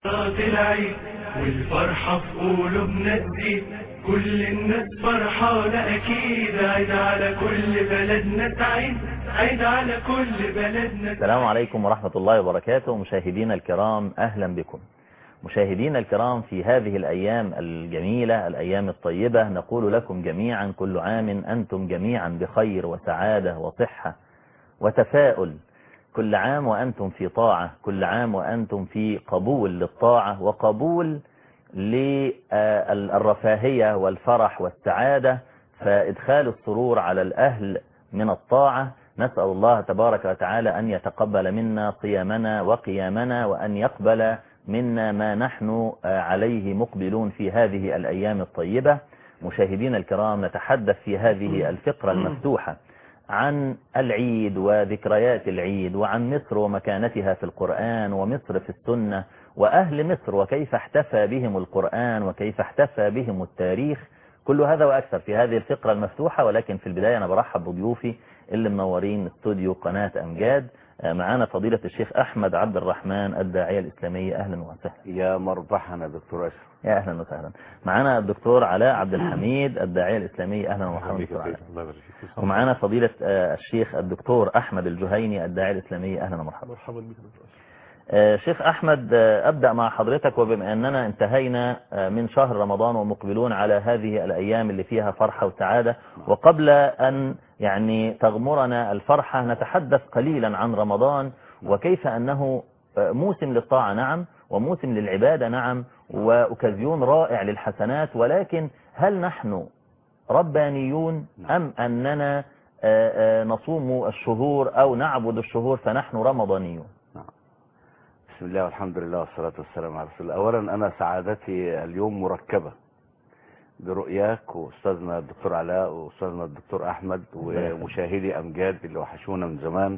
صلاة العيد والفرحة في قلوبنا تزيد كل الناس فرحانة أكيد عيد على كل بلدنا سعيد عيد على كل بلدنا السلام عليكم ورحمة الله وبركاته مشاهدينا الكرام أهلا بكم مشاهدينا الكرام في هذه الأيام الجميلة الأيام الطيبة نقول لكم جميعا كل عام أنتم جميعا بخير وسعادة وصحة وتفاؤل كل عام وأنتم في طاعة كل عام وأنتم في قبول للطاعة وقبول للرفاهية والفرح والسعادة فإدخال السرور على الأهل من الطاعة نسأل الله تبارك وتعالى أن يتقبل منا صيامنا وقيامنا وأن يقبل منا ما نحن عليه مقبلون في هذه الأيام الطيبة مشاهدين الكرام نتحدث في هذه الفقرة المفتوحة عن العيد وذكريات العيد وعن مصر ومكانتها في القرآن ومصر في السنة وأهل مصر وكيف احتفى بهم القرآن وكيف احتفى بهم التاريخ كل هذا وأكثر في هذه الفقرة المفتوحة ولكن في البداية أنا برحب بضيوفي اللي منورين استوديو قناة أمجاد معانا فضيلة الشيخ أحمد عبد الرحمن الداعية الإسلامية أهلا وسهلا يا مربحنا دكتور أشرف يا أهلا وسهلا معانا الدكتور علاء عبد الحميد الداعية الإسلامية أهلا ومرحبا دكتور علاء ومعانا فضيلة الشيخ الدكتور أحمد الجهيني الداعية الإسلامية أهلا ومرحبا مرحبا بك شيخ أحمد أبدأ مع حضرتك وبما أننا انتهينا من شهر رمضان ومقبلون على هذه الأيام اللي فيها فرحة وسعادة وقبل أن يعني تغمرنا الفرحة نتحدث قليلا عن رمضان وكيف أنه موسم للطاعة نعم وموسم للعبادة نعم وأكازيون رائع للحسنات ولكن هل نحن ربانيون أم أننا نصوم الشهور أو نعبد الشهور فنحن رمضانيون بسم الله والحمد لله والصلاة والسلام على رسول الله أولا أنا سعادتي اليوم مركبة برؤياك وأستاذنا الدكتور علاء وأستاذنا الدكتور أحمد ومشاهدي أمجاد اللي وحشونا من زمان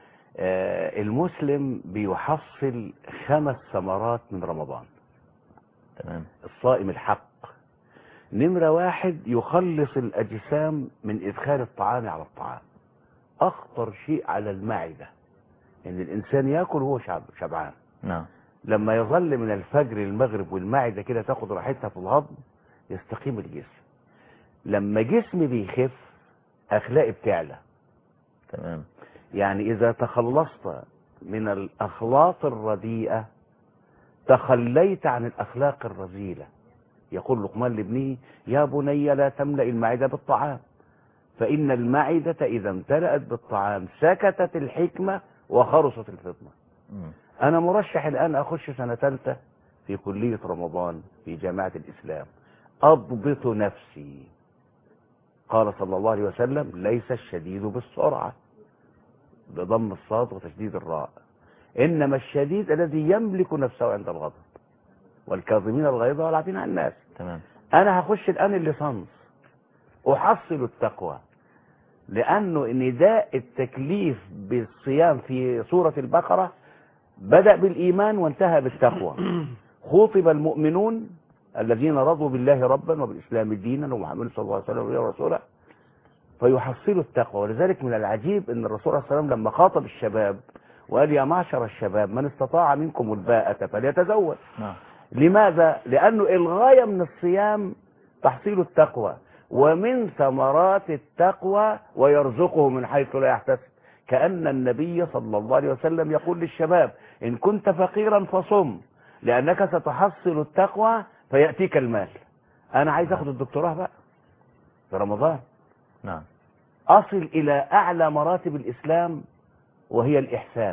المسلم بيحصل خمس ثمرات من رمضان تمام الصائم الحق نمرة واحد يخلص الأجسام من إدخال الطعام على الطعام أخطر شيء على المعدة ان الانسان ياكل وهو شعب شبعان نعم لما يظل من الفجر للمغرب والمعده كده تاخد راحتها في الهضم يستقيم الجسم لما جسمي بيخف اخلاقي بتعلى تمام يعني اذا تخلصت من الاخلاق الرديئه تخليت عن الاخلاق الرذيله يقول لقمان لابنه يا بني لا تملا المعده بالطعام فان المعده اذا امتلأت بالطعام سكتت الحكمه وخرصت الفطنة مم. أنا مرشح الآن أخش سنة ثالثة في كلية رمضان في جامعة الإسلام أضبط نفسي قال صلى الله عليه وسلم ليس الشديد بالسرعة بضم الصاد وتشديد الراء إنما الشديد الذي يملك نفسه عند الغضب والكاظمين الغيظ والعافين عن الناس تمام أنا هخش الآن الليسانس أحصل التقوى لأنه نداء التكليف بالصيام في سورة البقرة بدأ بالإيمان وانتهى بالتقوى خوطب المؤمنون الذين رضوا بالله ربا وبالإسلام دينا ومحمد صلى الله عليه وسلم ورسوله فيحصلوا التقوى ولذلك من العجيب أن الرسول صلى الله عليه وسلم لما خاطب الشباب وقال يا معشر الشباب من استطاع منكم الباءة فليتزوج نعم لماذا؟ لأنه الغاية من الصيام تحصيل التقوى ومن ثمرات التقوى ويرزقه من حيث لا يحتسب كأن النبي صلى الله عليه وسلم يقول للشباب إن كنت فقيرا فصم لأنك ستحصل التقوى فيأتيك المال أنا عايز أخذ الدكتوراه بقى في رمضان نعم أصل إلى أعلى مراتب الإسلام وهي الإحسان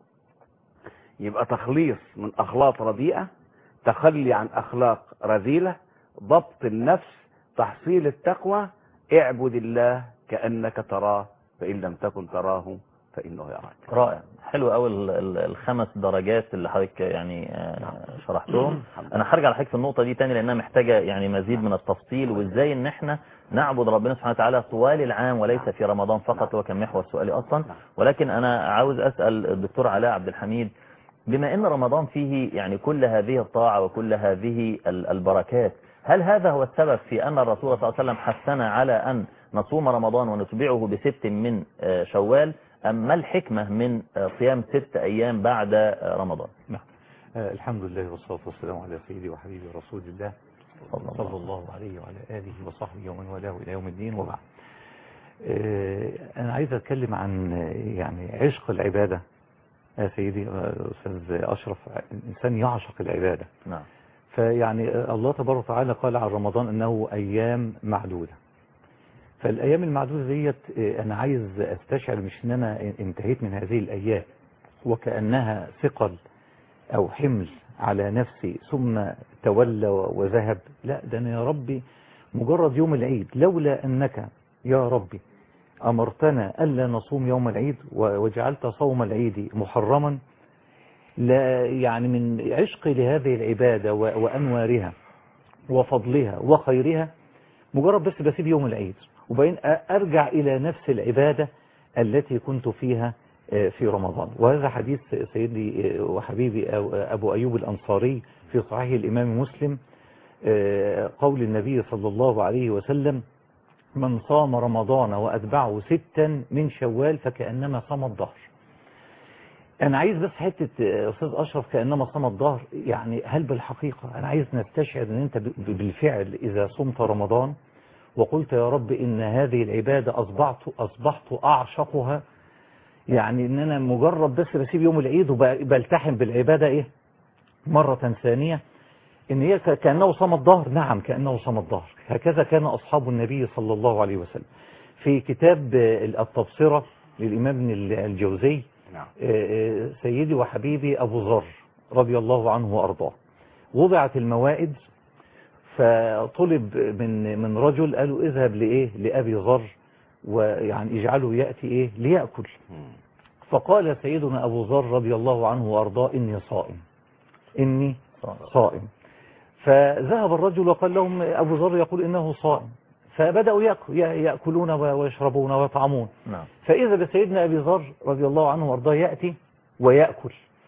يبقى تخليص من أخلاق رديئة تخلي عن أخلاق رذيلة ضبط النفس تحصيل التقوى اعبد الله كأنك تراه فإن لم تكن تراه فإنه يراك رائع حلو قوي الخمس درجات اللي حضرتك يعني شرحتهم انا هرجع لحضرتك في النقطه دي تاني لانها محتاجه يعني مزيد من التفصيل وازاي ان احنا نعبد ربنا سبحانه وتعالى طوال العام وليس في رمضان فقط هو كان محور سؤالي اصلا ولكن انا عاوز اسال الدكتور علاء عبد الحميد بما ان رمضان فيه يعني كل هذه الطاعه وكل هذه البركات هل هذا هو السبب في أن الرسول صلى الله عليه وسلم حثنا على أن نصوم رمضان ونتبعه بست من شوال أم ما الحكمة من صيام ست أيام بعد رمضان نعم آه، الحمد لله والصلاة والسلام على سيدي وحبيبي رسول الله صلى الله عليه وعلى آله وصحبه ومن والاه إلى يوم الدين وبعد آه، أنا عايز أتكلم عن آه، يعني عشق العبادة يا سيدي آه، أستاذ أشرف الإنسان يعشق العبادة نعم فيعني آه، الله تبارك وتعالى قال عن رمضان أنه أيام معدودة فالأيام المعدودة ديت آه، أنا عايز أستشعر مش أن أنا انتهيت من هذه الأيام وكأنها ثقل أو حمل على نفسي ثم تولى وذهب لا ده أنا يا ربي مجرد يوم العيد لولا أنك يا ربي أمرتنا ألا نصوم يوم العيد و- وجعلت صوم العيد محرما لا يعني من عشقي لهذه العبادة و- وأنوارها وفضلها وخيرها مجرد بس بسيب يوم العيد وبعدين أ- أرجع إلى نفس العبادة التي كنت فيها آه، في رمضان وهذا حديث سيدي آه، وحبيبي أو- أبو أيوب الأنصاري في صحيح الإمام مسلم آه، قول النبي صلى الله عليه وسلم من صام رمضان وأتبعه ستا من شوال فكأنما صام الظهر أنا عايز بس حتة آه، أستاذ أشرف كأنما صام الظهر يعني هل بالحقيقة أنا عايز نستشعر أن أنت ب- بالفعل إذا صمت رمضان وقلت يا رب إن هذه العبادة أصبحت, أصبحت أعشقها يعني إن أنا مجرد بس بسيب يوم العيد وبلتحم بالعبادة إيه مرة ثانية إن هي ك- كأنه صام الظهر نعم كأنه صام الظهر هكذا كان أصحاب النبي صلى الله عليه وسلم في كتاب آه، التبصرة للإمام ابن الجوزي نعم آه، آه، سيدي وحبيبي أبو ذر رضي الله عنه وأرضاه وضعت الموائد فطلب من من رجل قالوا اذهب لإيه لأبي ذر ويعني اجعله يأتي إيه ليأكل فقال سيدنا أبو ذر رضي الله عنه وأرضاه إني صائم إني صائم فذهب الرجل وقال لهم أبو ذر يقول إنه صائم فبدأوا يأكل- يأكلون ويشربون ويطعمون نعم فإذا بسيدنا أبي ذر رضي الله عنه وارضاه يأتي ويأكل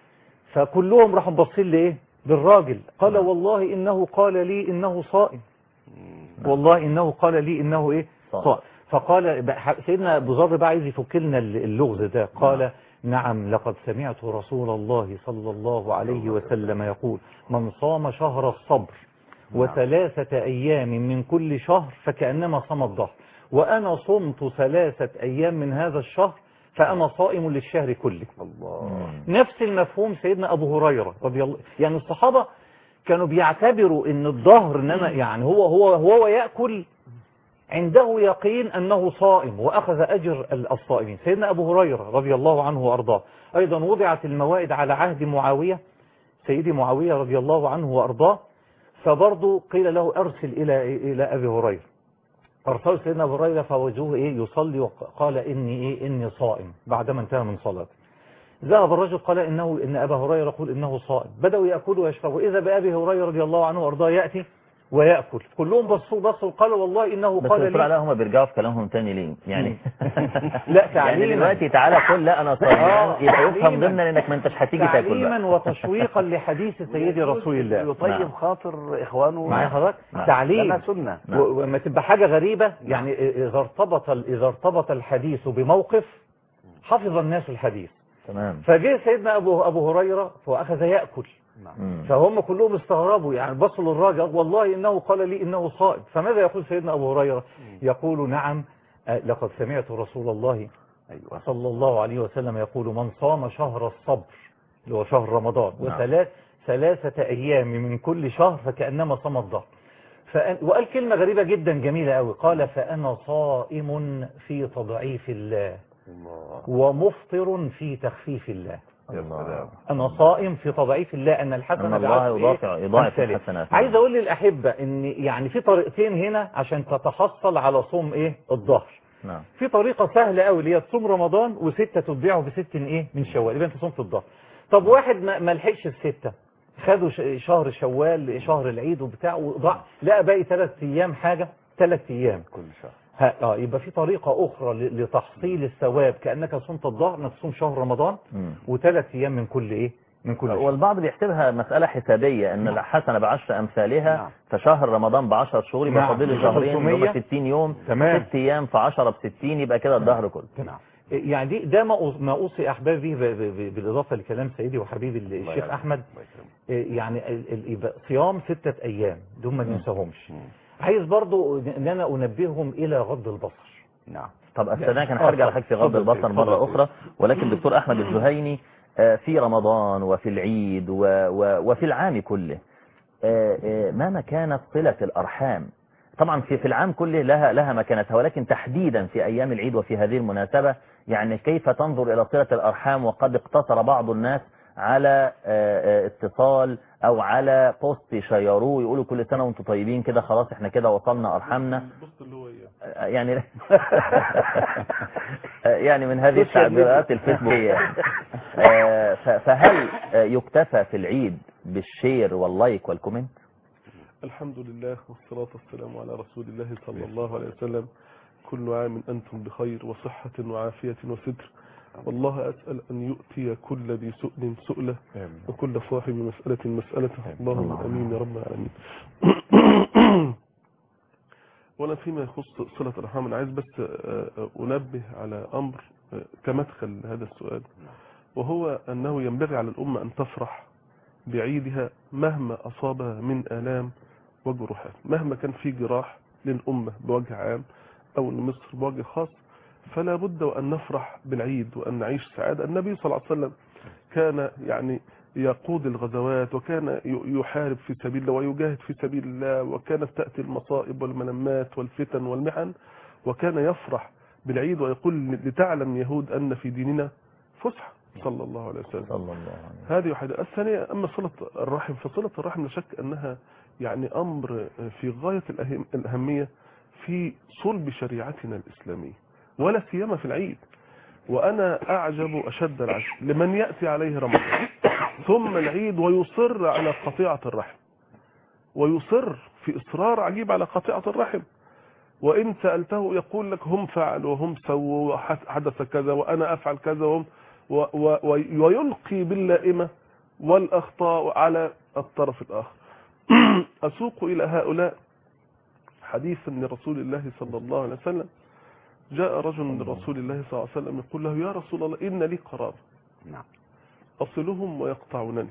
فكلهم راحوا باصين لإيه للراجل قال والله إنه قال لي إنه صائم والله إنه قال لي إنه إيه صائم. صائم فقال بقى- سيدنا أبو ذر بقى عايز يفك لنا اللغز ده قال نعم لقد سمعت رسول الله صلى الله عليه وسلم يقول من صام شهر الصبر وثلاثة أيام من كل شهر فكأنما صام الظهر وأنا صمت ثلاثة أيام من هذا الشهر فأنا صائم للشهر كله الله نفس المفهوم سيدنا أبو هريرة رضي الله يعني الصحابة كانوا بيعتبروا ان الظهر انما يعني هو هو هو يأكل عنده يقين أنه صائم وأخذ أجر الصائمين سيدنا أبو هريرة رضي الله عنه وأرضاه أيضا وضعت الموائد على عهد معاوية سيدي معاوية رضي الله عنه وأرضاه فبرضه قيل له أرسل إلى إلى أبي هريرة أرسل سيدنا أبو هريرة فوجهه إيه يصلي وقال إني إيه إني صائم بعدما انتهى من صلاته ذهب الرجل قال إنه إن أبا هريرة يقول إنه صائم بدأوا يأكلوا ويشربوا إذا بأبي هريرة رضي الله عنه وأرضاه يأتي ويأكل كلهم بصوا بصوا قالوا والله إنه بس قال الدكتور لي علاء هم بيرجعوا في كلامهم تاني ليه يعني لا يعني تعليما دلوقتي تعالى قل لا انا صايم آه، يبقى يفهم تعليما. ضمنا انك ما انتش هتيجي تاكل بقى تعليما وتشويقا لحديث سيدي رسول الله يطيب نعم. خاطر إخوانه معايا حضرتك نعم. تعليم لنا سنة نعم. و- وما تبقى حاجة غريبة يعني إذا ارتبط إذا ارتبط الحديث بموقف حفظ الناس الحديث تمام فجاء سيدنا أبو أبو هريرة فأخذ يأكل مم. فهم كلهم استغربوا يعني بصوا للراجل والله إنه قال لي إنه صائم فماذا يقول سيدنا أبو هريرة يقول نعم آه، لقد سمعت رسول الله أيوة صلى الله عليه وسلم يقول من صام شهر الصبر اللي هو شهر رمضان نعم. وثلاث ثلاثة أيام من كل شهر فكأنما صام الظهر فأن وقال كلمة غريبة جدا جميلة قوي قال فأنا صائم في تضعيف الله الله ومفطر في تخفيف الله يا الله. سلام أنا صائم في تضعيف الله أن الحسنة أن الله بعشر إيه؟ يضاعف يضاعف أمثالها. الحسنات عايز أقول للأحبة إن يعني في طريقتين هنا عشان تتحصل على صوم إيه الظهر نعم في طريقة سهلة قوي اللي هي تصوم رمضان وستة تتبعه بست ايه من شوال يبقى انت صمت الظهر طب واحد ما ما لحقش الستة خدوا ش- شهر شوال شهر العيد وبتاع وضع لقى باقي ثلاث ايام حاجة ثلاث ايام كل شهر ها اه يبقى في طريقة اخرى ل- لتحصيل الثواب كأنك صمت الظهر انك تصوم شهر رمضان مم. وثلاث ايام من كل ايه من كل شهر والبعض بيحسبها مسألة حسابية ان الحسنة بعشر امثالها نعم. فشهر رمضان بعشر شهور يبقى نعم. فاضل شهرين 500. يبقى 60 يوم تمام. ست ايام في 10 ب 60 يبقى كده الظهر كله نعم يعني دي ده ما أوص- ما اوصي احبابي ب- ب- ب- بالاضافه لكلام سيدي وحبيبي الله الشيخ يرحمه. احمد الله يكرمه. إيه يعني ال- ال- يبقى صيام ستة ايام دول ما مم. ننساهمش مم. عايز برضو ان انا انبههم الى غض البصر نعم طب استاذنك انا آه، هرجع اتفضل. لحضرتك في غض اتفضل البصر سيدي. مرة اتفضل أخرى ولكن دكتور أحمد الزهيني آه، في رمضان وفي العيد و- و- وفي العام كله آه، آه، ما مكانة صلة الأرحام طبعا في في العام كله لها لها مكانتها ولكن تحديدا في أيام العيد وفي هذه المناسبة يعني كيف تنظر إلى صلة الأرحام وقد اقتصر بعض الناس على آه، آه، اتصال أو على بوست شيروه يقولوا كل سنة وانتم طيبين كده خلاص احنا كده وصلنا أرحامنا البوست اللي هو ايه يعني يعني من هذه سوشيال ميديا. التعبيرات الفيسبوكية آه، ف- فهل آه، يكتفى في العيد بالشير واللايك والكومنت الحمد لله والصلاة والسلام على رسول الله صلى الله عليه وسلم كل عام أنتم بخير وصحة وعافية وستر والله أسأل أن يؤتي كل ذي سؤل سؤله وكل صاحب مسألة مسألته اللهم أمين يا رب العالمين ولا فيما يخص صلة الأرحام أنا عايز بس آه، آه، أنبه على أمر آه، كمدخل لهذا السؤال وهو أنه ينبغي على الأمة أن تفرح بعيدها مهما أصابها من آلام وجروحات مهما كان في جراح للأمة بوجه عام أو لمصر بوجه خاص فلا بد وأن نفرح بالعيد وأن نعيش سعادة النبي صلى الله عليه وسلم كان يعني يقود الغزوات وكان ي- يحارب في سبيل الله ويجاهد في سبيل الله وكانت تأتي المصائب والملمات والفتن والمحن وكان يفرح بالعيد ويقول لتعلم يهود أن في ديننا فسحة صلى الله عليه وسلم صلى الله عليه وسلم هذه واحدة الثانية أما صلة الرحم فصلة الرحم لا شك أنها يعني أمر في غاية الأهم الأهمية في صلب شريعتنا الإسلامية ولا سيما في العيد وأنا أعجب أشد العجب لمن يأتي عليه رمضان ثم العيد ويصر على قطيعة الرحم ويصر في إصرار عجيب على قطيعة الرحم وإن سألته يقول لك هم فعلوا وهم سووا وحدث كذا وأنا أفعل كذا وهم و و ويلقي باللائمة والأخطاء على الطرف الآخر أسوق إلى هؤلاء حديثا لرسول الله صلى الله عليه وسلم جاء رجل لرسول الله صلى الله عليه وسلم يقول له يا رسول الله إن لي قرابة نعم أصلهم ويقطعونني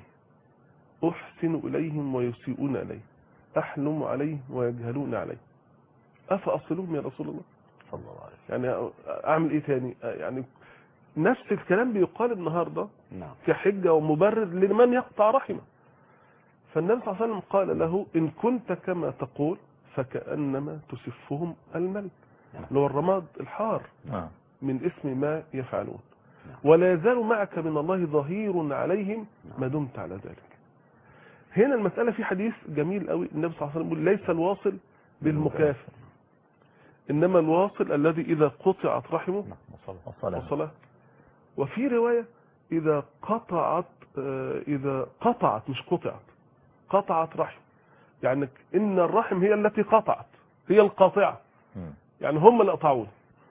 أحسن إليهم ويسيئون إلي أحلم عليهم ويجهلون علي أفأصلهم يا رسول الله صلى الله عليه يعني أعمل إيه تاني يعني نفس الكلام بيقال النهاردة وسلم نعم كحجة ومبرر لمن يقطع رحمه فالنبي صلى الله عليه وسلم قال له إن كنت كما تقول فكأنما تسفهم المل اللي هو الرماد الحار آه. من اسم ما يفعلون نعم. ولا يزال معك من الله ظهير عليهم ما دمت على ذلك هنا المسألة في حديث جميل قوي النبي صلى الله عليه وسلم يقول ليس الواصل بالمكافئ إنما الواصل الذي إذا قطعت رحمه نعم وصلى والصلاة والصلاة وفي رواية إذا قطعت آه، إذا قطعت مش قطعت قطعت رحم يعني إن الرحم هي التي قطعت هي القاطعة مم. يعني هم اللي قطعوني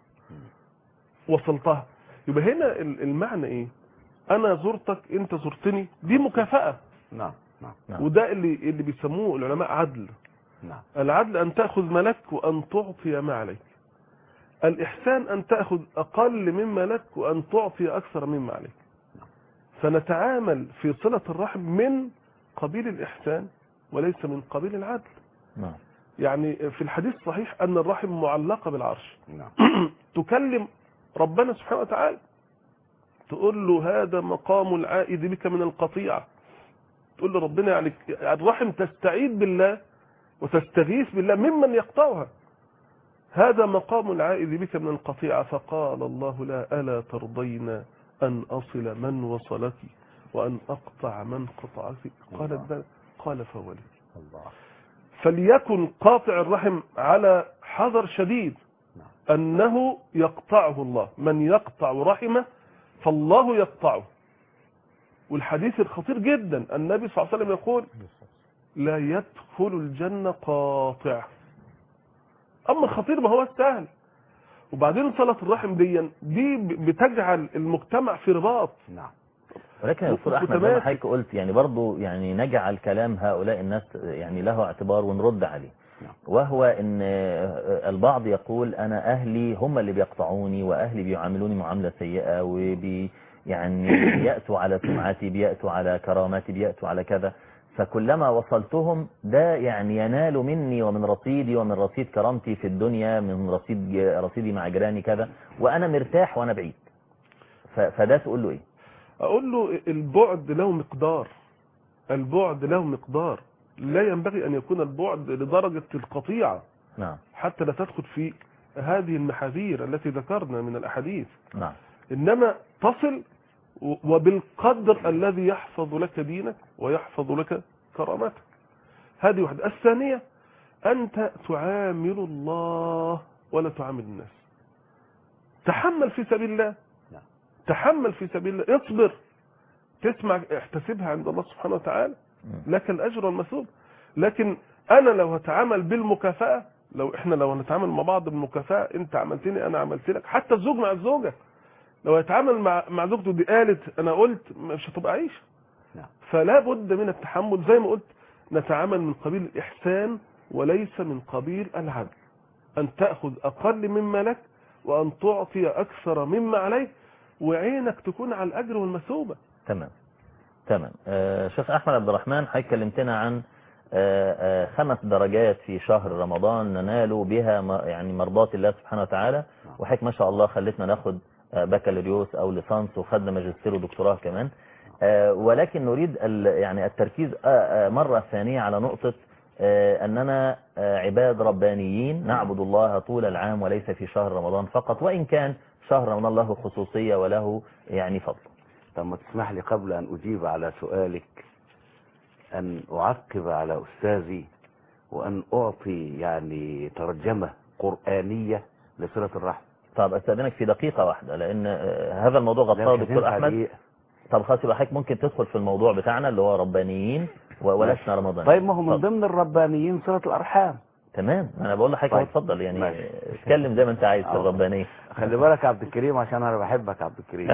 وصلتها يبقى هنا ال- المعنى إيه أنا زرتك أنت زرتني دي مكافأة نعم نعم نعم. وده اللي اللي بيسموه العلماء عدل نعم العدل أن تأخذ ما لك وأن تعطي ما عليك الإحسان أن تأخذ أقل مما لك وأن تعطي أكثر مما عليك فنتعامل في صلة الرحم من قبيل الإحسان وليس من قبيل العدل نعم يعني في الحديث صحيح أن الرحم معلقة بالعرش نعم تكلم ربنا سبحانه وتعالى تقول له هذا مقام العائد بك من القطيعة تقول له ربنا يعني الرحم تستعيد بالله وتستغيث بالله ممن يقطعها هذا مقام العائد بك من القطيعة فقال الله لا ألا ترضين أن أصل من وصلك وأن أقطع من قطعك قالت بلى قال فولي الله فليكن قاطع الرحم على حذر شديد أنه يقطعه الله من يقطع رحمه فالله يقطعه والحديث الخطير جدا النبي صلى الله عليه وسلم يقول لا يدخل الجنة قاطع أما الخطير ما هو السهل وبعدين صلة الرحم دي دي بتجعل المجتمع في رباط نعم ولكن يا دكتور احمد زي ما متماسك. حضرتك قلت يعني برضو يعني نجعل كلام هؤلاء الناس يعني له اعتبار ونرد عليه وهو ان البعض يقول انا اهلي هم اللي بيقطعوني واهلي بيعاملوني معاملة سيئة وبي يعني بيأتوا على سمعتي بيأتوا على كرامتي بيأتوا على كذا فكلما وصلتهم ده يعني ينال مني ومن رصيدي ومن رصيد كرامتي في الدنيا من رصيد رصيدي مع جيراني كذا وانا مرتاح وانا بعيد ف- فده تقول له ايه اقول له البعد له مقدار البعد له مقدار لا ينبغي ان يكون البعد لدرجة القطيعة نعم حتى لا تدخل في هذه المحاذير التي ذكرنا من الاحاديث نعم انما تصل و- وبالقدر الذي يحفظ لك دينك ويحفظ لك كرامتك هذه واحدة الثانية انت تعامل الله ولا تعامل الناس تحمل في سبيل الله نعم. تحمل في سبيل الله اصبر تسمع احتسبها عند الله سبحانه وتعالى مم. لك الاجر والمثوب لكن انا لو هتعامل بالمكافاه لو احنا لو هنتعامل مع بعض بالمكافاه انت عملتني انا عملت لك حتى الزوج مع الزوجه لو هيتعامل مع مع زوجته دي قالت انا قلت مش هتبقى عيشه نعم. فلا بد من التحمل زي ما قلت نتعامل من قبيل الاحسان وليس من قبيل العدل ان تاخذ اقل مما لك وان تعطي اكثر مما عليك وعينك تكون على الاجر والمثوبه تمام تمام آه شيخ احمد عبد الرحمن حضرتك كلمتنا عن آه آه خمس درجات في شهر رمضان ننال بها م- يعني مرضات الله سبحانه وتعالى وحضرتك ما شاء الله خلتنا ناخد آه بكالوريوس او ليسانس وخدنا ماجستير ودكتوراه كمان آه ولكن نريد ال- يعني التركيز آه آه مرة ثانية على نقطة آه أننا آه عباد ربانيين نعبد الله طول العام وليس في شهر رمضان فقط وإن كان شهر رمضان له خصوصية وله يعني فضل طب ما تسمح لي قبل أن أجيب على سؤالك أن أعقب على أستاذي وأن أعطي يعني ترجمة قرآنية لصلة الرحم طب استاذنك في دقيقة واحدة لان آه، هذا الموضوع لا، غطاه مش دكتور هتنفع احمد دقيقة. طب خلاص يبقى حضرتك ممكن تدخل في الموضوع بتاعنا اللي هو ربانيين و- ولسنا رمضان طيب ما هو من ضمن الربانيين صلة الأرحام تمام انا بقول لحضرتك طيب. طيب. اتفضل يعني ماشي. اتكلم زي ما انت عايز في أهو. الربانية خلي بالك يا عبد الكريم عشان أنا بحبك يا عبد الكريم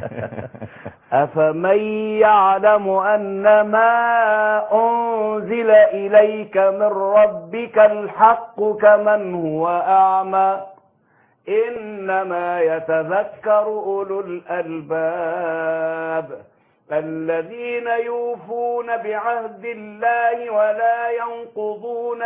أفمن يعلم أن ما أنزل إليك من ربك الحق كمن هو أعمى إنما يتذكر أولو الألباب الذين يوفون بعهد الله ولا ينقضون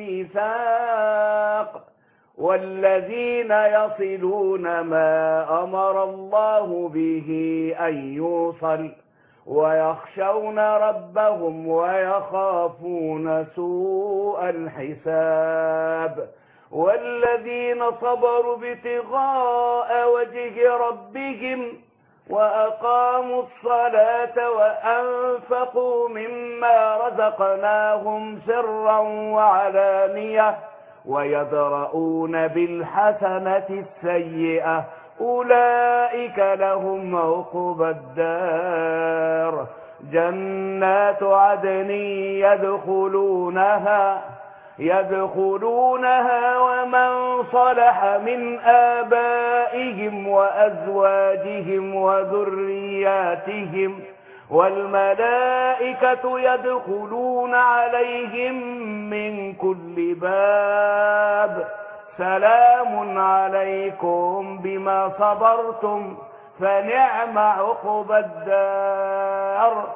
الميثاق والذين يصلون ما أمر الله به أن يوصل ويخشون ربهم ويخافون سوء الحساب والذين صبروا ابتغاء وجه ربهم وأقاموا الصلاة وأنفقوا مما رزقناهم سرا وعلانية ويدرؤون بالحسنة السيئة أولئك لهم عقبى الدار جنات عدن يدخلونها يدخلونها ومن صلح من آبائهم وأزواجهم وذرياتهم والملائكة يدخلون عليهم من كل باب سلام عليكم بما صبرتم فنعم عقبى الدار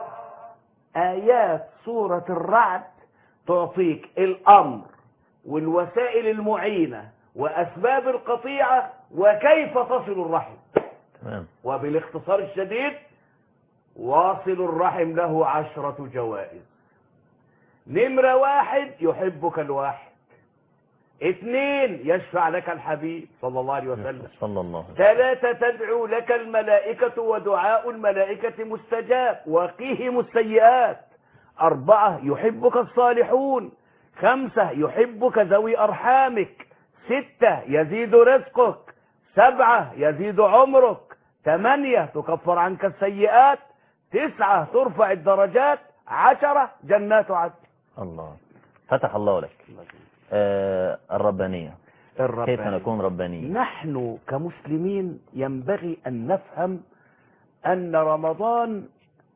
آيات سورة الرعد تعطيك الأمر والوسائل المعينة وأسباب القطيعة وكيف تصل الرحم تمام وبالاختصار الشديد واصل الرحم له عشرة جوائز نمرة واحد يحبك الواحد اثنين يشفع لك الحبيب صلى الله عليه وسلم صلى الله عليه وسلم ثلاثة تدعو لك الملائكة ودعاء الملائكة مستجاب وقيهم السيئات أربعة يحبك الصالحون خمسة يحبك ذوي أرحامك ستة يزيد رزقك سبعة يزيد عمرك ثمانية تكفر عنك السيئات تسعة ترفع الدرجات عشرة جنات عدن الله فتح الله لك آه الربانية كيف الربانية. نكون ربانيين نحن كمسلمين ينبغي أن نفهم أن رمضان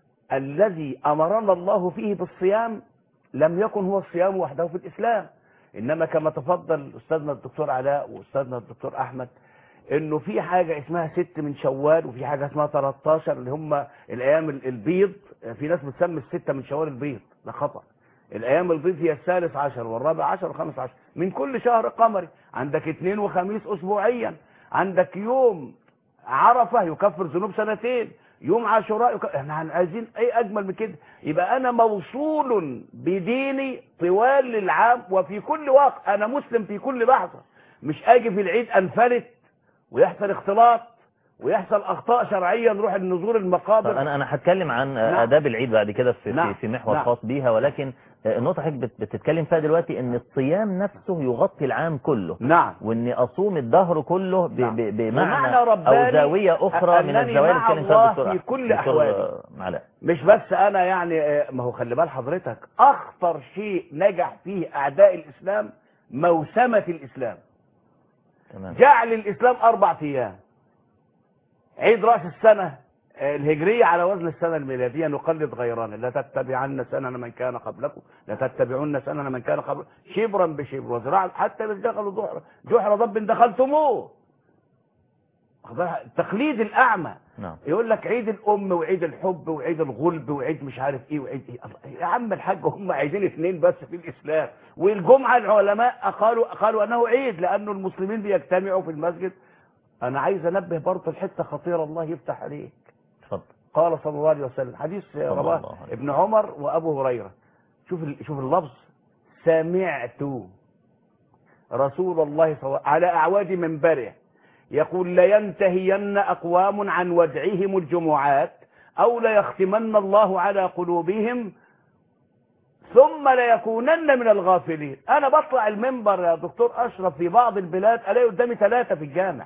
الذي أمرنا الله فيه بالصيام لم يكن هو الصيام وحده في الإسلام انما كما تفضل استاذنا الدكتور علاء واستاذنا الدكتور احمد انه في حاجه اسمها ست من شوال وفي حاجه اسمها 13 اللي هم الايام ال- البيض في ناس بتسمي السته من شوال البيض ده خطا الايام البيض هي الثالث عشر والرابع عشر والخامس عشر من كل شهر قمري عندك اثنين وخميس اسبوعيا عندك يوم عرفه يكفر ذنوب سنتين يوم عاشوراء يك... احنا عايزين ايه اجمل من كده يبقى انا موصول بديني طوال العام وفي كل وقت انا مسلم في كل لحظه مش اجي في العيد انفلت ويحصل اختلاط ويحصل اخطاء شرعيه نروح نزور طب المقابر انا انا هتكلم عن نعم. اداب العيد بعد كده في نعم. في, في محور نعم. خاص بيها ولكن النقطه حضرتك بت- بتتكلم فيها دلوقتي ان الصيام نفسه يغطي العام كله نعم واني اصوم الدهر كله ب- نعم. ب- بمعنى ومعنى او رباني زاويه اخرى من أنني الزوايا اللي مع اتكلم فيها الله الدكتور في أح- كل دكتور أحوالي. علاء مش بس انا يعني آه، ما هو خلي بال حضرتك اخطر شيء نجح فيه اعداء الاسلام موسمه الاسلام تمام جعل الاسلام اربع ايام عيد راس السنه آه، الهجريه على وزن السنه الميلاديه نقلد غيرنا لا تتبعن سنن من كان قبلكم لا تتبعن سنن من كان قبلكم شبرا بشبر وذراعا حتى اذا دخلوا جحر جحر ضب دخلتموه واخد بالك؟ التقليد الاعمى نعم يقول لك عيد الام وعيد الحب وعيد الغلب وعيد مش عارف ايه وعيد ايه الله- يا عم الحاج هم عايزين اثنين بس في الاسلام والجمعه العلماء قالوا قالوا انه عيد لانه المسلمين بيجتمعوا في المسجد انا عايز انبه برضه الحته خطيره الله يفتح عليك اتفضل قال صلى الله عليه وسلم حديث صلى رواه الله عليه ابن عمر وابو هريره شوف ال- شوف اللفظ سمعت رسول الله صلى الله على اعواد منبره يقول لينتهين اقوام عن ودعهم الجمعات او ليختمن الله على قلوبهم ثم ليكونن من الغافلين انا بطلع المنبر يا دكتور اشرف في بعض البلاد الاقي قدامي ثلاثه في الجامع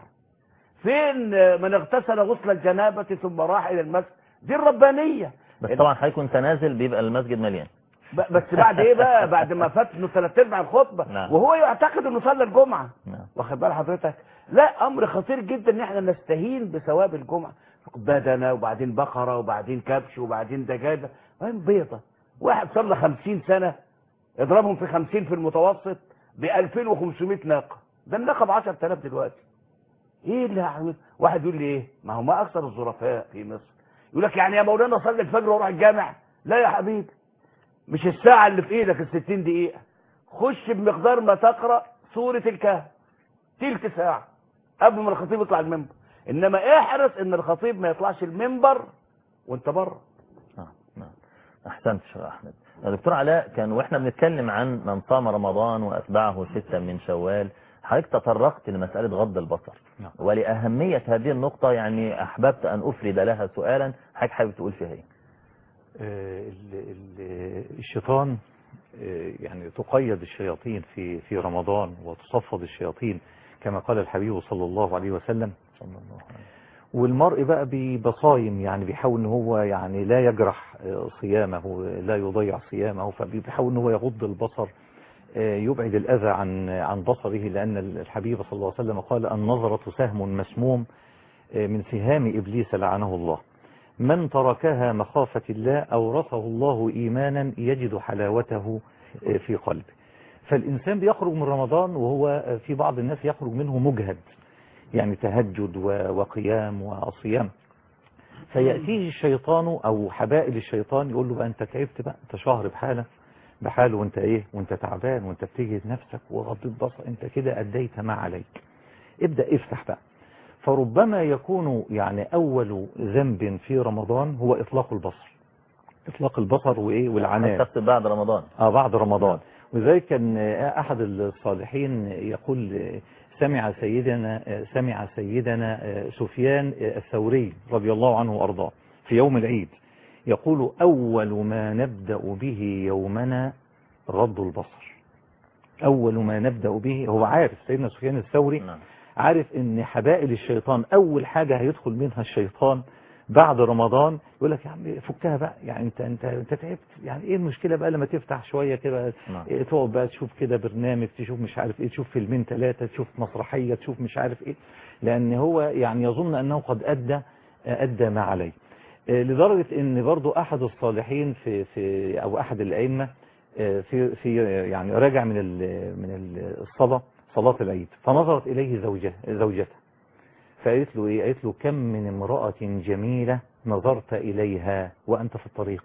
فين من اغتسل غسل الجنابه ثم راح الى المسجد دي الربانيه بس طبعا حضرتك وانت نازل بيبقى المسجد مليان ب- بس بعد ايه بقى بعد ما فات انه ثلاث ارباع الخطبه نعم. وهو يعتقد انه صلى الجمعه نعم واخد بال حضرتك لا امر خطير جدا ان احنا نستهين بثواب الجمعه بدنه وبعدين بقره وبعدين كبش وبعدين دجاجه وبعدين بيضه واحد صلى 50 سنه اضربهم في 50 في المتوسط ب 2500 ناقه ده الناقه ب 10000 دلوقتي ايه اللي هعمل واحد يقول لي ايه ما هو ما اكثر الظرفاء في مصر يقول لك يعني يا مولانا صلي الفجر واروح الجامع لا يا حبيبي مش الساعة اللي في ايدك الستين دقيقة خش بمقدار ما تقرأ سورة الكهف تلت ساعة قبل ما الخطيب يطلع المنبر انما احرص ان الخطيب ما يطلعش المنبر وانت بره نعم نعم احسنت شيخ احمد دكتور علاء كان واحنا بنتكلم عن من صام رمضان واتبعه ستا من شوال حضرتك تطرقت لمسألة غض البصر نعم. ولأهمية هذه النقطة يعني أحببت أن أفرد لها سؤالا حضرتك حابب تقول فيها إيه؟ آه، ال- ال- الشيطان آه، يعني تقيد الشياطين في في رمضان وتصفد الشياطين كما قال الحبيب صلى الله عليه وسلم صلى الله عليه والمرء بقى ببصايم يعني بيحاول ان هو يعني لا يجرح آه، صيامه لا يضيع صيامه فبيحاول ان هو يغض البصر آه، يبعد الأذى عن عن بصره لأن الحبيب صلى الله عليه وسلم قال النظرة سهم مسموم آه، من سهام إبليس لعنه الله من تركها مخافة الله أورثه الله إيمانا يجد حلاوته آه، في قلبه فالإنسان بيخرج من رمضان وهو آه، في بعض الناس يخرج منه مجهد يعني تهجد و- وقيام وصيام فيأتيه الشيطان أو حبائل الشيطان يقول له بقى أنت تعبت بقى أنت شهر بحالة بحاله وانت ايه وانت تعبان وانت بتجهد نفسك وغضيت بصر انت كده أديت ما عليك ابدأ افتح بقى فربما يكون يعني أول ذنب في رمضان هو إطلاق البصر إطلاق البصر وإيه والعناء تقصد بعد رمضان آه بعد رمضان وذلك كان آه، أحد الصالحين يقول آه، سمع سيدنا آه، سمع سيدنا آه، سفيان آه، الثوري رضي الله عنه وأرضاه في يوم العيد يقول أول ما نبدأ به يومنا غض البصر أول ما نبدأ به هو عارف سيدنا سفيان الثوري نعم عارف ان حبائل الشيطان اول حاجة هيدخل منها الشيطان بعد رمضان يقول لك يا عم فكها بقى يعني انت انت انت تعبت يعني ايه المشكلة بقى لما تفتح شوية كده نعم. إيه تقعد بقى تشوف كده برنامج تشوف مش عارف ايه تشوف فيلمين ثلاثة تشوف مسرحية تشوف مش عارف ايه لان هو يعني يظن انه قد ادى ادى ما عليه آه، لدرجة ان برضو احد الصالحين في في او احد الائمة آه، في في يعني راجع من ال- من ال- الصلاة صلاة العيد فنظرت إليه زوجه زوجته فقالت له إيه قالت له كم من امرأة جميلة نظرت إليها وأنت في الطريق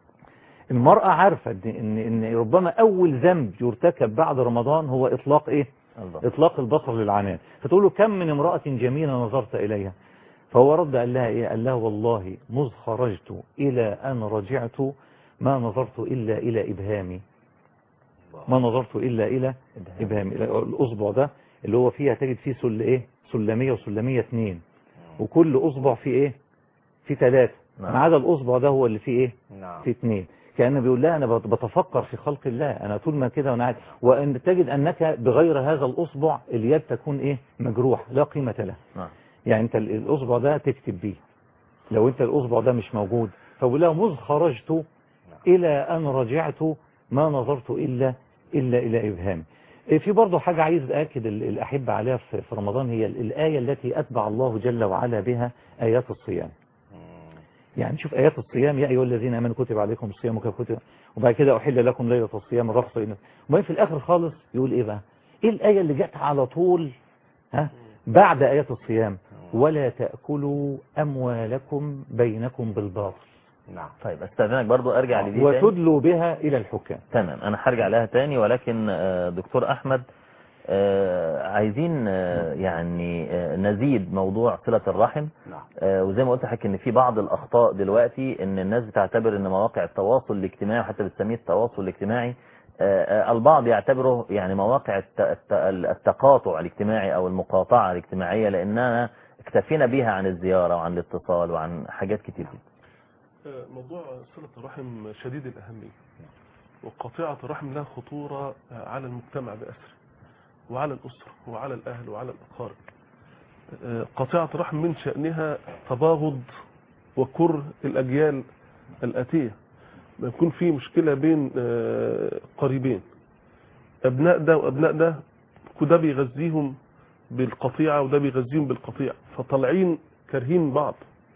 المرأة عارفة إن- إن إن ربما أول ذنب يرتكب بعد رمضان هو إطلاق إيه الله إطلاق البصر للعنان فتقول له كم من امرأة جميلة نظرت إليها فهو رد قال لها إيه قال لها والله مذ خرجت إلى أن رجعت ما نظرت إلا إلى إبهامي ما نظرت إلا إلى إبهامي الأصبع ده اللي هو فيها تجد فيه سل إيه سلمية وسلمية اتنين وكل أصبع فيه إيه فيه ثلاثة نعم. ما عدا الأصبع ده هو اللي فيه إيه نعم في اثنين كأنه بيقول لها أنا بت- بتفكر في خلق الله أنا طول ما كده وأنا قاعد وأن تجد أنك بغير هذا الأصبع اليد تكون إيه مجروح لا قيمة له نعم يعني أنت ال- الأصبع ده تكتب بيه لو أنت الأصبع ده مش موجود فبقول لها مذ خرجت إلى أن رجعت ما نظرت إلا إلا إلى إبهامي إيه، في برضه حاجة عايز أكد ال- الأحبة عليها في في رمضان هي ال- الآية التي أتبع الله جل وعلا بها آيات الصيام يعني شوف آيات الصيام يا أيها الذين آمنوا كتب عليكم الصيام كما كتب وبعد كده أحل لكم ليلة الصيام الرفض إلى وبعدين في الآخر خالص يقول إيه بقى إيه الآية اللي جت على طول ها بعد آيات الصيام ولا تأكلوا أموالكم بينكم بالباطل نعم طيب استاذنك برضو ارجع لدي تاني وتدلوا بها إلى الحكام تمام انا هرجع لها تاني ولكن آه، دكتور احمد آه، عايزين آه، يعني آه، نزيد موضوع صلة الرحم نعم آه، وزي ما قلت لحضرتك ان في بعض الاخطاء دلوقتي ان الناس بتعتبر ان مواقع التواصل الاجتماعي وحتى بتسميه التواصل الاجتماعي آه، آه، البعض يعتبره يعني مواقع الت- الت- التقاطع الاجتماعي او المقاطعة الاجتماعية لاننا اكتفينا بها عن الزيارة وعن الاتصال وعن حاجات كتير جدا آه، موضوع صلة الرحم شديد الأهمية وقطيعة الرحم لها خطورة آه، على المجتمع بأسره وعلى الأسرة وعلى الأهل وعلى الأقارب آه، قطيعة الرحم من شأنها تباغض وكره الأجيال الآتية ما يكون في مشكلة بين آه، قريبين أبناء ده وأبناء ده ده بيغذيهم بالقطيعة وده بيغذيهم بالقطيعة فطالعين كارهين بعض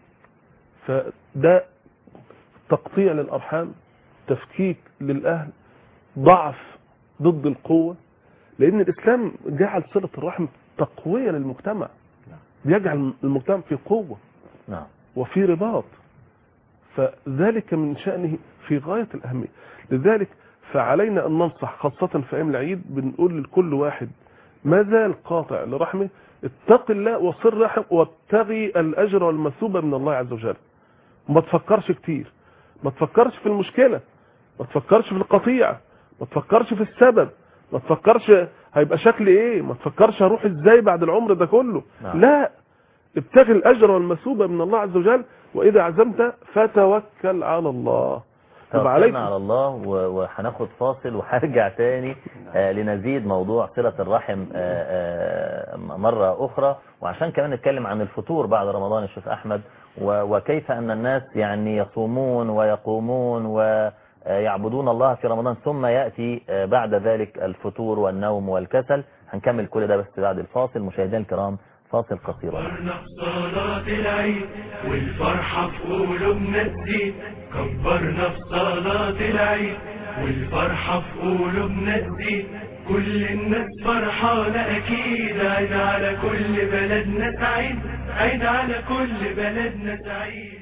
فده تقطيع للأرحام تفكيك للأهل ضعف ضد القوة لأن الإسلام جعل صلة الرحم تقوية للمجتمع بيجعل المجتمع في قوة نعم وفي رباط فذلك من شأنه في غاية الأهمية لذلك فعلينا أن ننصح خاصة في أيام العيد بنقول لكل واحد ما زال قاطع لرحمه اتق الله وصل رحم وابتغي الأجر والمثوبة من الله عز وجل ما تفكرش كتير ما تفكرش في المشكلة ما تفكرش في القطيعة ما تفكرش في السبب ما تفكرش هيبقى شكل ايه ما تفكرش هروح ازاي بعد العمر ده كله نعم. لا ابتغي الاجر والمثوبة من الله عز وجل واذا عزمت فتوكل على الله يبقى عليك توكلنا على الله و- وهناخد فاصل وهرجع تاني آه، لنزيد موضوع صلة الرحم آه، آه، مرة أخرى وعشان كمان نتكلم عن الفطور بعد رمضان يا شيخ أحمد و- وكيف أن الناس يعني يصومون ويقومون ويعبدون الله في رمضان ثم يأتي آه، بعد ذلك الفتور والنوم والكسل هنكمل كل ده بس بعد الفاصل مشاهدينا الكرام فاصل قصير كبرنا في صلاة العيد والفرحة في قلوبنا تزيد كبرنا في صلاة العيد والفرحة في قلوبنا تزيد كل الناس فرحانة أكيد عيد على كل بلدنا سعيد عيد على كل بلدنا سعيد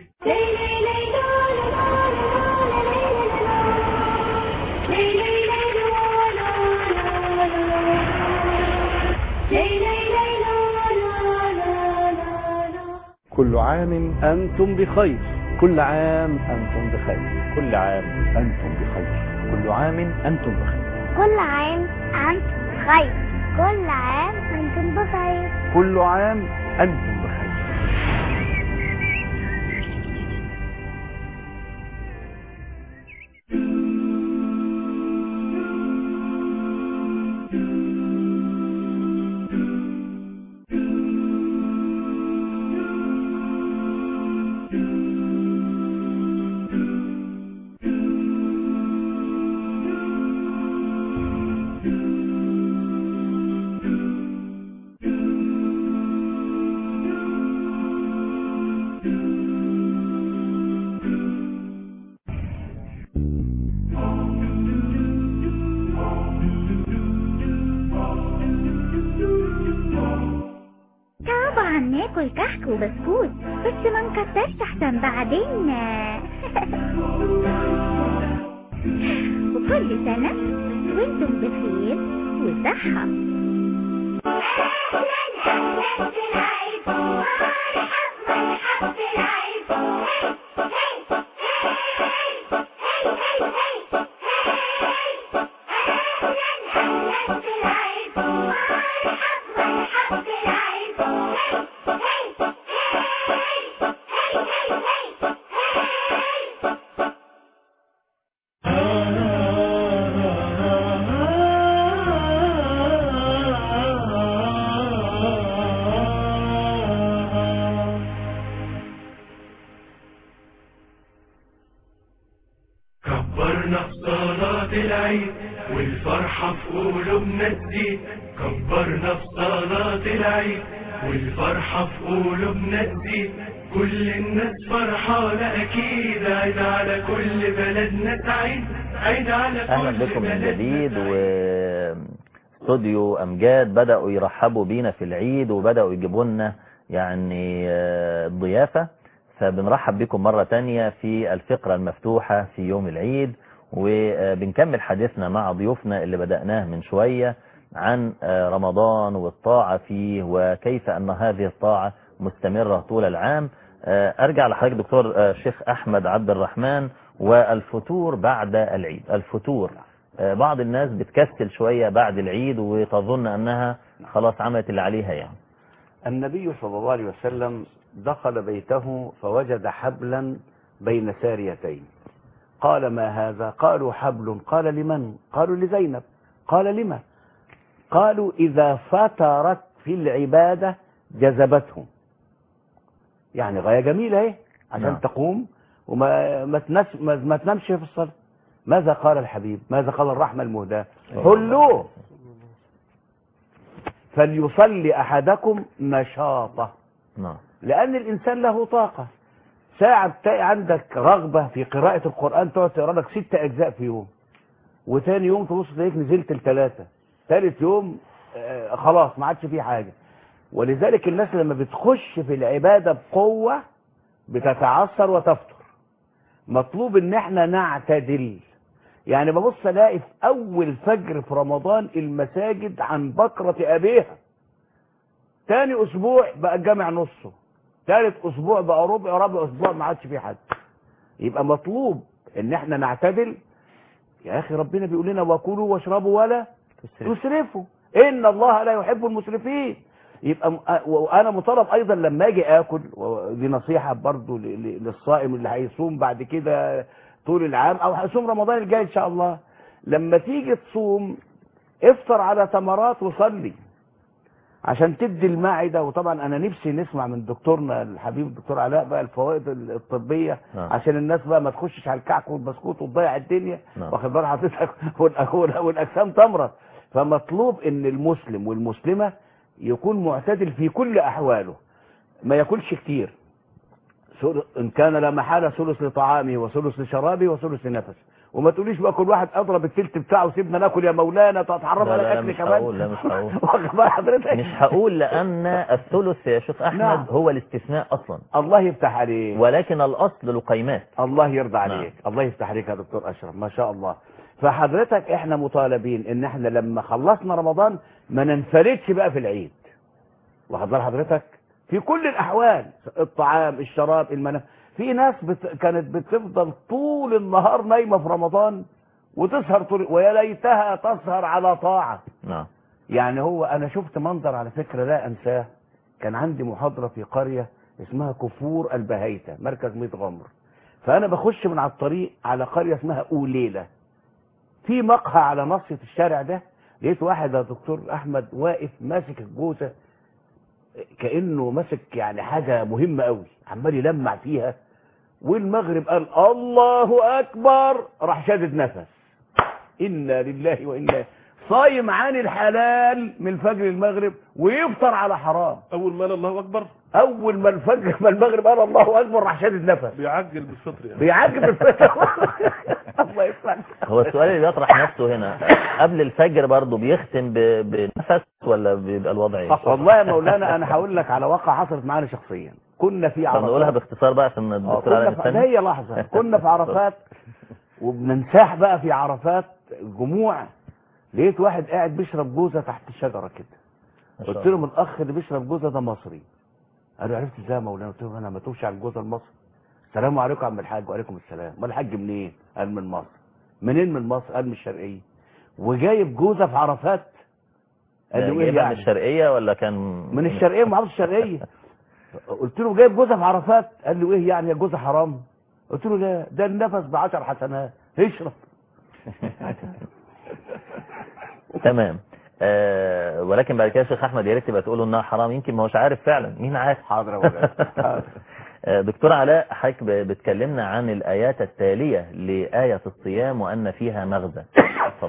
كل عام أنتم بخير كل عام أنتم بخير كل عام أنتم بخير كل عام أنتم بخير كل عام أنتم بخير كل عام أنتم بخير كل عام أنتم بخير ناكل كحك وبسكوت بس ما نكترش احسن بعدين وكل سنة وانتم بخير وصحة كبرنا في صلاة العيد والفرحة في قلوبنا تزيد كبرنا في صلاة العيد والفرحة في قلوبنا تزيد كل الناس فرحانة أكيد عيد على كل بلدنا سعيد عيد على كل اهلا بكم من بلدنا جديد سعيد. واستوديو امجاد بداوا يرحبوا بينا في العيد وبداوا يجيبوا لنا يعني آه، الضيافه فبنرحب بكم مره تانية في الفقره المفتوحه في يوم العيد وبنكمل حديثنا مع ضيوفنا اللي بدأناه من شوية عن آه، رمضان والطاعة فيه وكيف أن هذه الطاعة مستمرة طول العام آه، أرجع لحضرتك دكتور آه، شيخ أحمد عبد الرحمن والفتور بعد العيد الفتور آه، بعض الناس بتكسل شوية بعد العيد وتظن أنها خلاص عملت اللي عليها يعني النبي صلى الله عليه وسلم دخل بيته فوجد حبلا بين ساريتين قال ما هذا قالوا حبل قال لمن قالوا لزينب قال لما قالوا إذا فترت في العبادة جذبته يعني غاية جميلة اهي عشان نعم. تقوم وما ما, تنس ما, ما تنامش في الصلاة ماذا قال الحبيب ماذا قال الرحمة المهداة حلوه فليصلي أحدكم نشاطه نعم لأن الإنسان له طاقة ساعة تلاقي عندك رغبة في قراءة القرآن تقعد تقرا لك ست أجزاء في يوم وتاني يوم تبص تلاقيك نزلت لثلاثة ثالث يوم آه، خلاص ما عادش فيه حاجة ولذلك الناس لما بتخش في العبادة بقوة بتتعثر وتفتر مطلوب ان احنا نعتدل يعني ببص الاقي في اول فجر في رمضان المساجد عن بكرة ابيها تاني اسبوع بقى الجامع نصه تالت اسبوع بقى ربع رابع اسبوع ما عادش فيه حد يبقى مطلوب ان احنا نعتدل يا اخي ربنا بيقول لنا وكلوا واشربوا ولا تسرفوا ان الله لا يحب المسرفين يبقى م- أ- وانا مطالب ايضا لما اجي اكل ودي نصيحه برضو ل- ل- للصائم اللي هيصوم بعد كده طول العام او هيصوم رمضان الجاي ان شاء الله لما تيجي تصوم افطر على تمرات وصلي عشان تدي المعده وطبعا انا نفسي نسمع من دكتورنا الحبيب الدكتور علاء بقى الفوائد الطبيه نعم. عشان الناس بقى ما تخشش على الكعك والبسكوت وتضيع الدنيا نعم. واخد بال حضرتك والأ- وال- والاجسام تمرض فمطلوب ان المسلم والمسلمه يكون معتدل في كل احواله ما ياكلش كتير ثل- ان كان لا محاله ثلث لطعامه وثلث لشرابه وثلث لنفسه وما تقوليش بقى كل واحد اضرب التلت بتاعه وسيبنا ناكل يا مولانا تتحرم لا، على لا، لا، الاكل مش كمان هقول، لا، مش هقول. واخد بال حضرتك مش هقول لأن الثلث يا شيخ أحمد نعم. هو الاستثناء أصلا الله يفتح عليك ولكن الأصل لقيمات الله يرضى نعم. عليك الله يفتح عليك يا دكتور اشرف ما شاء الله فحضرتك احنا مطالبين ان احنا لما خلصنا رمضان ما ننفردش بقى في العيد واخد بال حضرتك في كل الاحوال الطعام الشراب المنام في ناس بت... كانت بتفضل طول النهار نايمه في رمضان وتسهر طول ويا ليتها تسهر على طاعه نعم يعني هو انا شفت منظر على فكرة لا انساه كان عندي محاضرة في قرية اسمها كفور البهيتة مركز ميت غمر فانا بخش من على الطريق على قرية اسمها اوليلة في مقهى على نصية الشارع ده لقيت واحد يا دكتور احمد واقف ماسك الجوزة كأنه ماسك يعني حاجة مهمة قوي عمال يلمع فيها والمغرب قال الله اكبر راح شادد نفس انا لله وانا صايم عن الحلال من الفجر للمغرب ويفطر على حرام اول ما قال الله اكبر اول ما الفجر ما المغرب قال الله اكبر راح شادد نفس بيعجل بالفطر يعني بيعجب الفطر الله يسلمك هو السؤال اللي بيطرح نفسه هنا قبل الفجر برضه بيختم ب- بنفس ولا بيبقى الوضع ايه؟ والله يا مولانا انا هقول لك على واقع حصلت معانا شخصيا كنا في طب نقولها عرفات باختصار بقى عشان آه، الدكتور علي كنا في ده مستني هي لحظه كنا في عرفات وبننساح بقى في عرفات جموع لقيت واحد قاعد بيشرب جوزه تحت الشجره كده ما شاء قلت لهم الاخ اللي بيشرب جوزه ده مصري قالوا عرفت ازاي يا مولانا قلت لهم انا ما توش على الجوزه المصري السلام عليكم يا عم الحاج وعليكم السلام امال الحاج منين قال من مصر منين من مصر قال من الشرقيه وجايب جوزه في عرفات قال له ايه جايبها من يعني الشرقية ولا كان من الشرقيه محافظه الشرقيه قلت له جايب جوزه في عرفات قال له ايه يعني يا جوزه حرام قلت له لا ده النفس ب 10 حسنات اشرب تمام آه ولكن بعد كده يا شيخ احمد يا ريت تبقى تقول له انها حرام يمكن ما هوش عارف فعلا مين عارف حاضر يا مولانا حاضر. آه، دكتور علاء حضرتك ب- بتكلمنا عن الآيات التالية لآية الصيام وأن فيها مغزى اتفضل.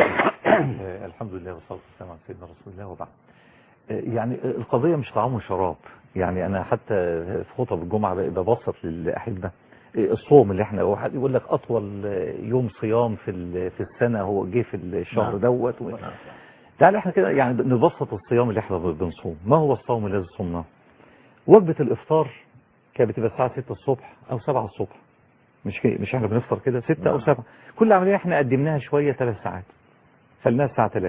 آه، الحمد لله والصلاة والسلام على سيدنا رسول الله وبعد آه، يعني القضية مش طعام وشراب يعني أنا حتى في خطب الجمعة ب- ببسط للأحبة آه، الصوم اللي احنا واحد يقول لك أطول آه، يوم صيام في ال- في السنة هو جه في الشهر نعم. دوت و... تعالى احنا كده يعني نبسط الصيام اللي احنا بنصوم ما هو الصوم الذي صمناه وجبة الإفطار كانت بتبقى الساعة 6 الصبح أو 7 الصبح مش كده مش احنا بنفطر كده 6 أو 7 كل عملية احنا قدمناها شوية 3 ساعات خليناها الساعة 3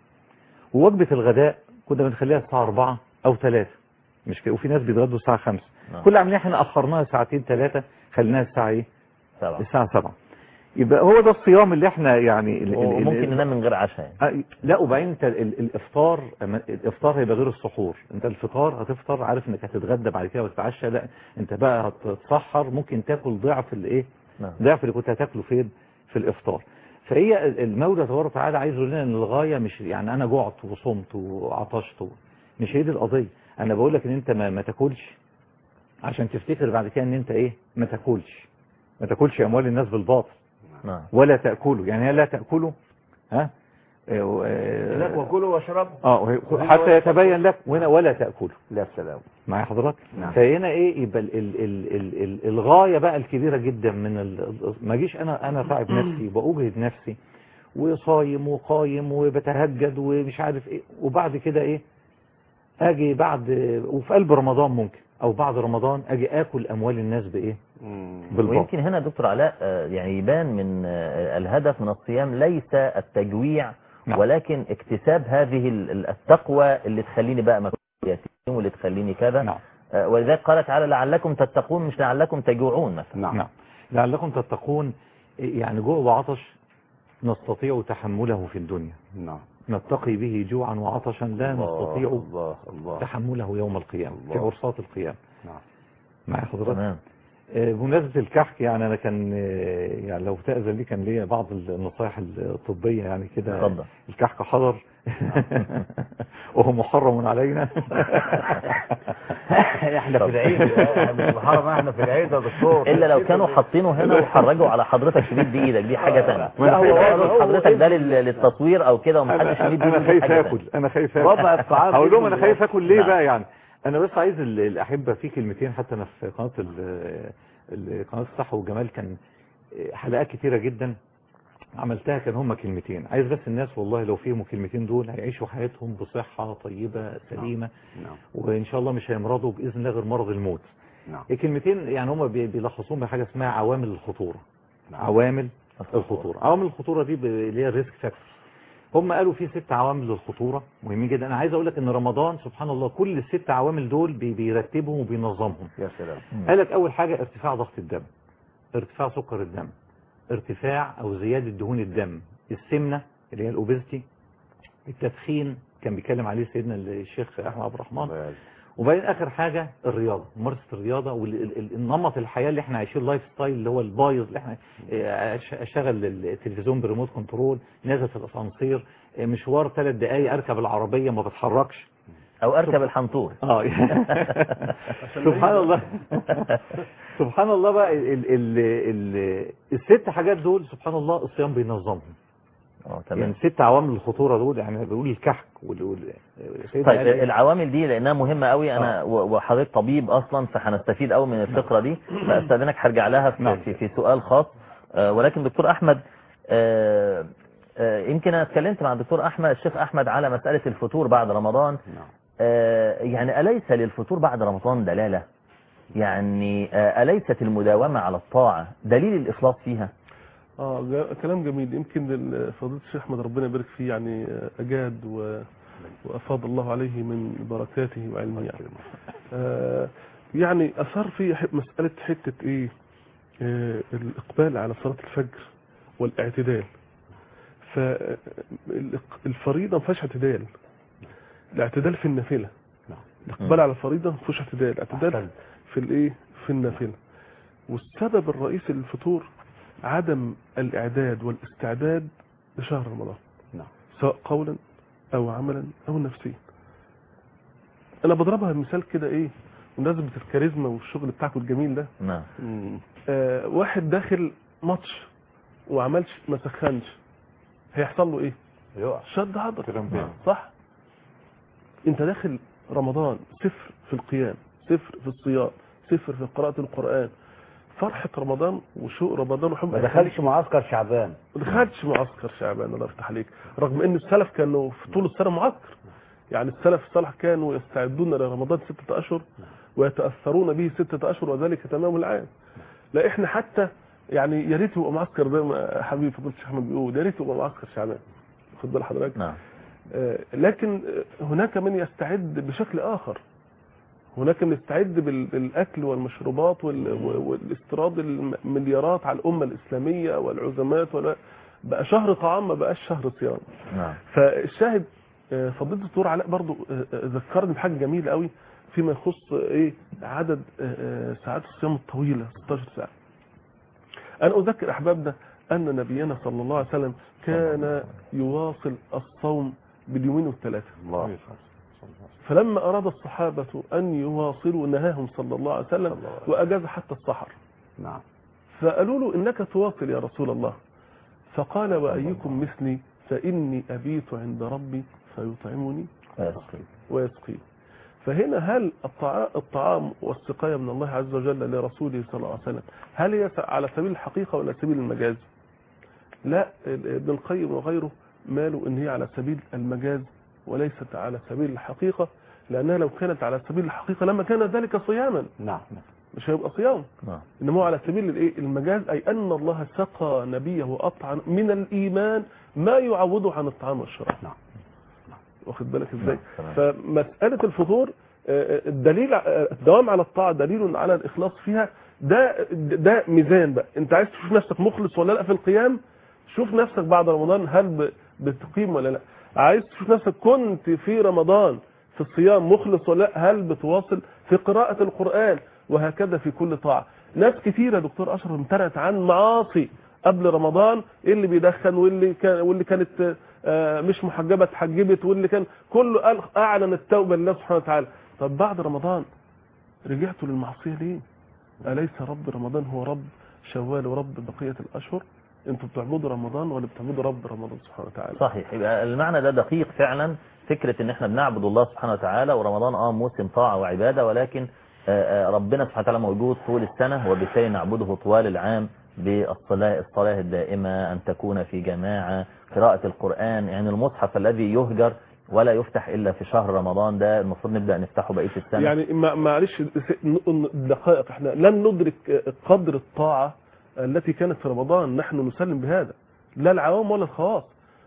ووجبة الغداء كنا بنخليها الساعة 4 أو 3 مش كده وفي ناس بيتغدوا الساعة 5 نعم. كل عملية احنا أخرناها ساعتين ثلاثة خليناها الساعة ايه سبعة الساعة 7 يبقى هو ده الصيام اللي احنا يعني ال- ال- ال- وممكن ننام من غير عشاء يعني. آه، لا وبعدين انت ال- الافطار أما الافطار هيبقى غير السحور انت الفطار هتفطر عارف انك هتتغدى بعد كده وتتعشى لا انت بقى هتتسحر ممكن تاكل ضعف الايه نعم. ضعف اللي كنت هتاكله فين في الافطار فهي ال- المولى تبارك وتعالى عايز يقول لنا ان الغايه مش يعني انا جعت وصمت وعطشت و- مش هي دي القضيه انا بقول لك ان انت ما, ما تاكلش عشان تفتكر بعد كده ان انت ايه ما تاكلش ما تاكلش اموال الناس بالباطل نعم ولا تاكلوا يعني هي لا تاكلوا ها آه، و- آه، لا وكلوا واشربوا اه وهي- حتى يتبين لك وهنا ولا تاكلوا لا سلام معايا حضرتك نعم. فهنا ايه يبقى ال ال ال ال ال الغايه بقى الكبيره جدا من ال ما اجيش انا انا تعب نفسي باجهد نفسي وصايم وقايم وبتهجد ومش عارف ايه وبعد كده ايه اجي بعد وفي قلب رمضان ممكن او بعد رمضان اجي اكل اموال الناس بايه بالباطل ويمكن هنا دكتور علاء آه، يعني يبان من آه، الهدف من الصيام ليس التجويع نعم. ولكن اكتساب هذه ال- ال- التقوى اللي تخليني بقى ما أكلش يتيم واللي تخليني كذا نعم آه، ولذلك قال تعالى لعلكم تتقون مش لعلكم تجوعون مثلا نعم نعم لعلكم تتقون يعني جوع وعطش نستطيع تحمله في الدنيا نعم نتقي به جوعا وعطشا لا نستطيع الله الله تحمله يوم القيامة في الله. عرصات القيامة نعم معي حضرتك تمام آه، بمناسبة الكحك يعني أنا كان آه، يعني لو تأذن لي كان ليا بعض النصائح الطبية يعني كده اتفضل. الكحك حضر وهو محرم علينا احنا في العيد احنا مش محرم احنا في العيد يا دكتور الا لو كانوا حاطينه هنا وحرجوا على حضرتك شريط بايدك دي حاجه ثانيه لا، هو- هو- حضرتك ده لل- للتصوير او كده ومحدش انا شريط انا بايده دي خايف حاجه اكل ثانيه انا خايف ربع اكل الطعام هقول لهم بإذن انا الله. خايف اكل ليه نعم. بقى يعني انا بس عايز ال- الاحبه في كلمتين حتى انا في قناه ال- ال- قناه الصحه والجمال كان حلقات كتيره جدا عملتها كان هما كلمتين عايز بس الناس والله لو فيهم الكلمتين دول هيعيشوا حياتهم بصحه طيبه سليمه نعم وان شاء الله مش هيمرضوا باذن الله غير مرض الموت نعم الكلمتين يعني هما بي- بيلخصوهم بحاجه اسمها عوامل الخطوره نعم. عوامل الخطوره عوامل الخطوره دي ب- اللي هي الريسك فاكتور هم قالوا في ست عوامل للخطوره مهمين جدا انا عايز اقول لك ان رمضان سبحان الله كل الست عوامل دول بي- بيرتبهم وبينظمهم يا سلام قال لك اول حاجه ارتفاع ضغط الدم ارتفاع سكر الدم ارتفاع او زياده دهون الدم السمنه اللي هي الاوبيزيتي التدخين كان بيتكلم عليه سيدنا الشيخ احمد عبد الرحمن وبعدين اخر حاجه الرياضه ممارسه الرياضه والنمط الحياه اللي احنا عايشين اللايف ستايل اللي هو البايظ اللي احنا اه، أش- اشغل التلفزيون بريموت كنترول نازل في الاسانسير اه، مشوار ثلاث دقائق اركب العربيه ما بتحركش او اركب الحنطور اه سبحان الله سبحان الله بقى ال ال ال الست حاجات دول سبحان الله الصيام بينظمهم اه تمام يعني ست عوامل الخطورة دول يعني بيقول الكحك وال وال- سيدنا طيب قال إيه؟ العوامل دي لانها مهمه قوي انا و- وحضرتك طبيب اصلا فهنستفيد قوي من الفقره دي فاستاذنك هرجع لها في, نعم. في, في سؤال خاص آه، ولكن دكتور احمد آه، آه، يمكن انا اتكلمت مع الدكتور احمد الشيخ احمد على مساله الفطور بعد رمضان نعم آه، يعني اليس للفطور بعد رمضان دلاله يعني آه، اليست المداومه على الطاعه دليل الاخلاص فيها اه جا- كلام جميل يمكن ال- فضيله الشيخ احمد ربنا يبارك فيه يعني آه، اجاد و... وافاض الله عليه من بركاته وعلمه يعني آه يعني اثار في ح- مساله حته ايه آه الاقبال على صلاه الفجر والاعتدال فالفريضه ما فيهاش اعتدال الاعتدال في النافله نعم. الاقبال على الفريضه ما فيهوش اعتدال الاعتدال أحسنت. في الايه في النافله والسبب الرئيسي للفطور عدم الاعداد والاستعداد لشهر رمضان نعم سواء قولا او عملا او نفسيا انا بضربها مثال كده ايه بمناسبه الكاريزما والشغل بتاعكم الجميل ده نعم آه واحد داخل ماتش وعملش ما سخنش هيحصل له ايه يقع شد عضل كلام جميل. صح انت داخل رمضان صفر في القيام صفر في الصيام صفر في قراءة القرآن فرحة رمضان وشوق رمضان وحب ما دخلش معسكر شعبان ما دخلش معسكر شعبان الله يفتح عليك رغم ان السلف كانوا في طول السنة معسكر يعني السلف الصالح كانوا يستعدون لرمضان ستة أشهر ويتأثرون به ستة أشهر وذلك تمام العام لا احنا حتى يعني يا ريت يبقى معسكر زي ما حبيبي فضيله الشيخ احمد بيقول يا ريت يبقى معسكر شعبان خد بال حضرتك نعم آه، لكن آه، هناك من يستعد بشكل آخر هناك من يستعد بال- بالأكل والمشروبات وال- والاستيراد المليارات على الأمة الإسلامية والعزمات ولا بقى شهر طعام ما بقاش شهر صيام نعم فالشاهد آه، فضيله الدكتور علاء برضو آه، آه، ذكرني بحاجه جميله قوي فيما يخص آه، ايه عدد آه، آه، ساعات الصيام الطويله 16 ساعه انا اذكر احبابنا ان نبينا صلى الله عليه وسلم كان يواصل الصوم باليومين والثلاثه الله فلما اراد الصحابه ان يواصلوا نهاهم صلى الله عليه وسلم واجاز حتى السحر نعم فقالوا له انك تواصل يا رسول الله فقال وايكم مثلي فاني ابيت عند ربي فيطعمني ويسقي. ويسقي فهنا هل الطعام, الطعام والسقاية من الله عز وجل لرسوله صلى الله عليه وسلم هل هي على سبيل الحقيقة ولا سبيل المجاز لا ابن القيم وغيره مالوا ان هي على سبيل المجاز وليست على سبيل الحقيقة لأنها لو كانت على سبيل الحقيقة لما كان ذلك صياما نعم مش هيبقى صيام نعم انما هو على سبيل الايه المجاز اي ان الله سقى نبيه وأطعم من الايمان ما يعوضه عن الطعام والشراب نعم. واخد بالك ازاي تمام. فمساله الفطور آه، الدليل آه، الدوام على الطاعه دليل على الاخلاص فيها ده ده ميزان بقى انت عايز تشوف نفسك مخلص ولا لا في القيام شوف نفسك بعد رمضان هل ب- بتقيم ولا لا عايز تشوف نفسك كنت في رمضان في الصيام مخلص ولا لا هل بتواصل في قراءة القرآن وهكذا في كل طاعة ناس كتيرة دكتور أشرف امتنعت عن معاصي قبل رمضان اللي بيدخن واللي كان واللي كانت آه، مش محجبة اتحجبت واللي كان كله قال أعلن التوبة لله سبحانه وتعالى طب بعد رمضان رجعتوا للمعصية ليه أليس رب رمضان هو رب شوال ورب بقية الأشهر انتوا بتعبدوا رمضان ولا بتعبدوا رب رمضان سبحانه وتعالى صحيح يبقى المعنى ده دقيق فعلا فكرة ان احنا بنعبد الله سبحانه وتعالى ورمضان اه موسم طاعة وعبادة ولكن آه، آه، ربنا سبحانه وتعالى موجود طول السنة وبالتالي نعبده طوال العام بالصلاة الصلاة الدائمة أن تكون في جماعة قراءة القرآن يعني المصحف الذي يهجر ولا يفتح إلا في شهر رمضان ده المفروض نبدأ نفتحه بقية السنة يعني ما- معلش ن- دقائق احنا لن ندرك قدر الطاعة التي كانت في رمضان نحن نسلم بهذا لا العوام ولا الخواص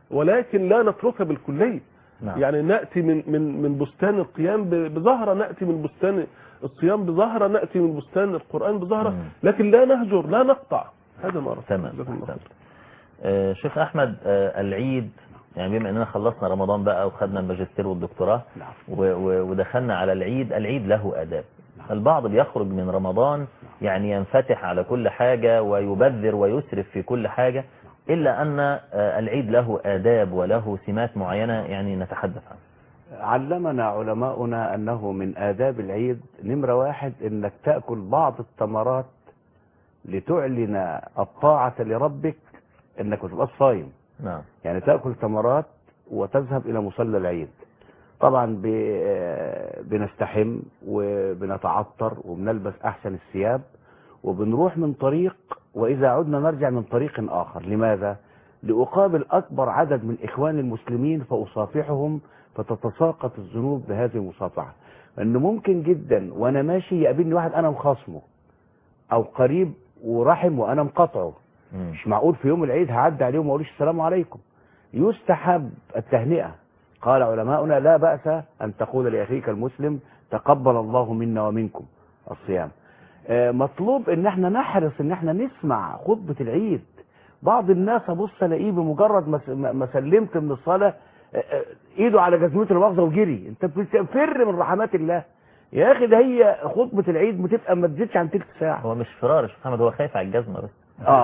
ولكن لا نتركها بالكلية نعم. يعني نأتي من من من بستان القيام ب- بزهرة نأتي من بستان الصيام بزهرة نأتي من بستان القرآن بزهرة مم. لكن لا نهجر لا نقطع هذا ما أردت تمام جزاكم الله أحسنت. خير. آه، شيخ أحمد آه، العيد يعني بما أننا خلصنا رمضان بقى وخدنا الماجستير والدكتوراه نعم. و- و- ودخلنا على العيد العيد له آداب البعض بيخرج من رمضان يعني ينفتح على كل حاجة ويبذر ويسرف في كل حاجة إلا أن آه، العيد له آداب وله سمات معينة يعني نتحدث عنها علمنا علماؤنا أنه من آداب العيد نمرة واحد إنك تأكل بعض التمرات لتعلن الطاعة لربك إنك ما تبقاش صايم نعم يعني تأكل تمرات وتذهب إلى مصلى العيد طبعا ب- آه، بنستحم وبنتعطر وبنلبس أحسن الثياب وبنروح من طريق وإذا عدنا نرجع من طريق آخر لماذا؟ لأقابل أكبر عدد من إخوان المسلمين فأصافحهم فتتساقط الذنوب بهذه المصافحة لأنه ممكن جدا وأنا ماشي يقابلني واحد أنا مخاصمه أو قريب ورحم وأنا مقاطعه مم. مش معقول في يوم العيد هعدي عليهم وما اقولش السلام عليكم يستحب التهنئة قال علماؤنا لا بأس أن تقول لأخيك المسلم تقبل الله منا ومنكم الصيام آه، مطلوب ان احنا نحرص ان احنا نسمع خطبة العيد بعض الناس ابص الاقيه بمجرد ما س- ما ما سلمت من الصلاة آه، آه، ايده على جزمته المؤاخذة وجري انت بتفر من رحمات الله يا اخي ده هي خطبة العيد بتبقى ما تزيدش عن تلت ساعة هو مش فرار يا شيخ محمد هو خايف على الجزمة بس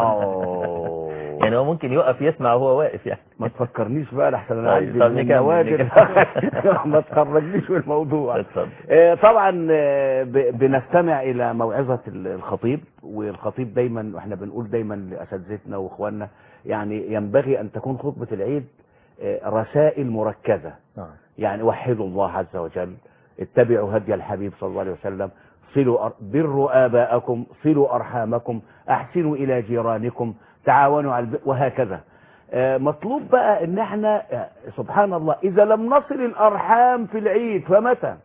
اه يعني هو ممكن يقف يسمع وهو واقف يعني ما تفكرنيش بقى لحسن انا طيب، عندي طب من نكمل، النوادر نكمل. ما تخرجنيش من الموضوع اتفضل آه، طبعا آه، ب- بنستمع الى موعظه ال- الخطيب والخطيب دايما واحنا بنقول دايما لاساتذتنا واخواننا يعني ينبغي ان تكون خطبه العيد آه، رسائل مركزه نعم يعني وحدوا الله عز وجل اتبعوا هدي الحبيب صلى الله عليه وسلم صلوا أر... بروا آباءكم صلوا أرحامكم أحسنوا إلى جيرانكم تعاونوا على الب... وهكذا آه، مطلوب بقى ان احنا آه، سبحان الله اذا لم نصل الارحام في العيد فمتى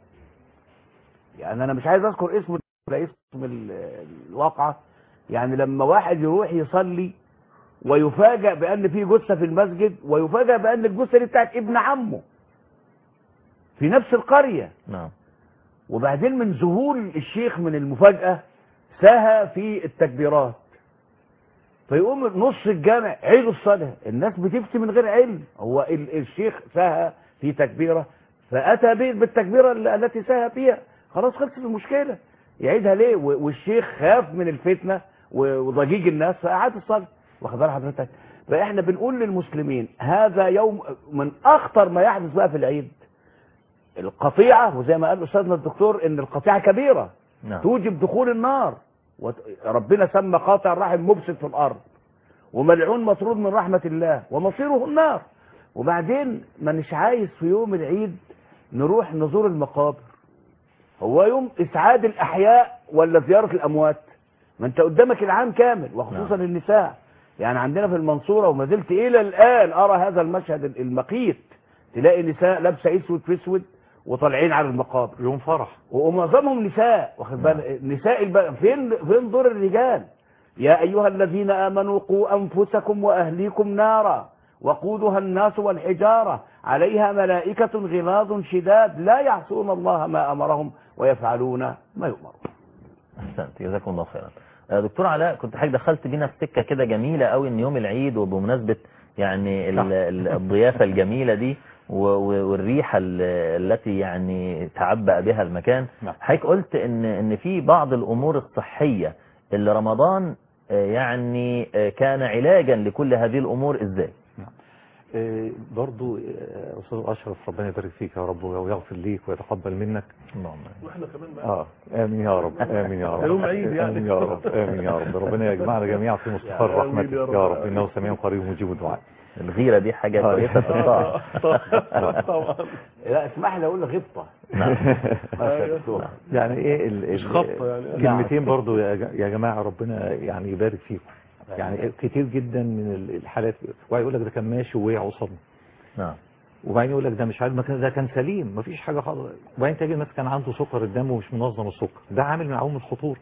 يعني انا مش عايز اذكر اسم ولا اسم ال- الواقعة يعني لما واحد يروح يصلي ويفاجأ بان في جثة في المسجد ويفاجأ بان الجثة دي بتاعت ابن عمه في نفس القرية نعم وبعدين من ذهول الشيخ من المفاجأة ساهى في التكبيرات فيقوم نص الجامع عيدوا الصلاة الناس بتفتي من غير علم هو ال- الشيخ ساهى في تكبيرة فأتى به بالتكبيرة ال- التي ساهى فيها خلاص خلصت المشكلة يعيدها ليه و- والشيخ خاف من الفتنة و- وضجيج الناس فأعاد الصلاة واخد بال حضرتك فإحنا بنقول للمسلمين هذا يوم من أخطر ما يحدث بقى في العيد القطيعة وزي ما قال أستاذنا الدكتور إن القطيعة كبيرة نعم توجب دخول النار وت- ربنا سمى قاطع الرحم مفسد في الارض وملعون مطرود من رحمة الله ومصيره النار وبعدين ما مش عايز في يوم العيد نروح نزور المقابر هو يوم اسعاد الاحياء ولا زيارة الاموات ما انت قدامك العام كامل وخصوصا نعم. النساء يعني عندنا في المنصورة وما زلت الى الان ارى هذا المشهد المقيت تلاقي نساء لابسه اسود في اسود وطالعين على المقابر يوم فرح ومعظمهم نساء واخد بالك نساء الب... فين فين دور الرجال يا ايها الذين امنوا قوا انفسكم واهليكم نارا وقودها الناس والحجاره عليها ملائكه غلاظ شداد لا يعصون الله ما امرهم ويفعلون ما يؤمرون احسنت جزاكم الله خيرا آه، دكتور علاء كنت حضرتك دخلت بينا في سكه كده جميله قوي ان يوم العيد وبمناسبه يعني ال- صح. ال- الضيافه الجميله دي و- و- والريحه ال- التي يعني تعبأ بها المكان نعم. حضرتك قلت ان ان في بعض الامور الصحيه اللي رمضان آه، يعني آه، كان علاجا لكل هذه الامور ازاي آه، برضو آه، أستاذ أشرف ربنا يبارك فيك يا رب ويغفر ليك ويتقبل منك اللهم واحنا كمان معاك. اه امين يا رب امين يا رب يوم عيد يعني. امين يا رب امين يا رب ربنا يجمعنا جميعا في مصطفى آمين رحمتك يا رب. يا رب انه سميع قريب مجيب الدعاء الغيره دي حاجه آه. كويسه في الطاعه طبعا لا اسمح لي اقول غبطه نعم ماشي يا دكتور. يعني ايه ال- مش ال- خبطة يعني. كلمتين برضو يا ج- يا جماعه ربنا يعني يبارك فيكم يعني كتير جدا من ال- الحالات واحد يقول لك ده كان ماشي ووقع وصدم نعم وبعدين يقول لك ده مش عارف ما كان- ده كان سليم مفيش حاجه خالص وبعدين تجي الناس كان عنده سكر الدم ومش منظم السكر ده عامل من عوامل الخطوره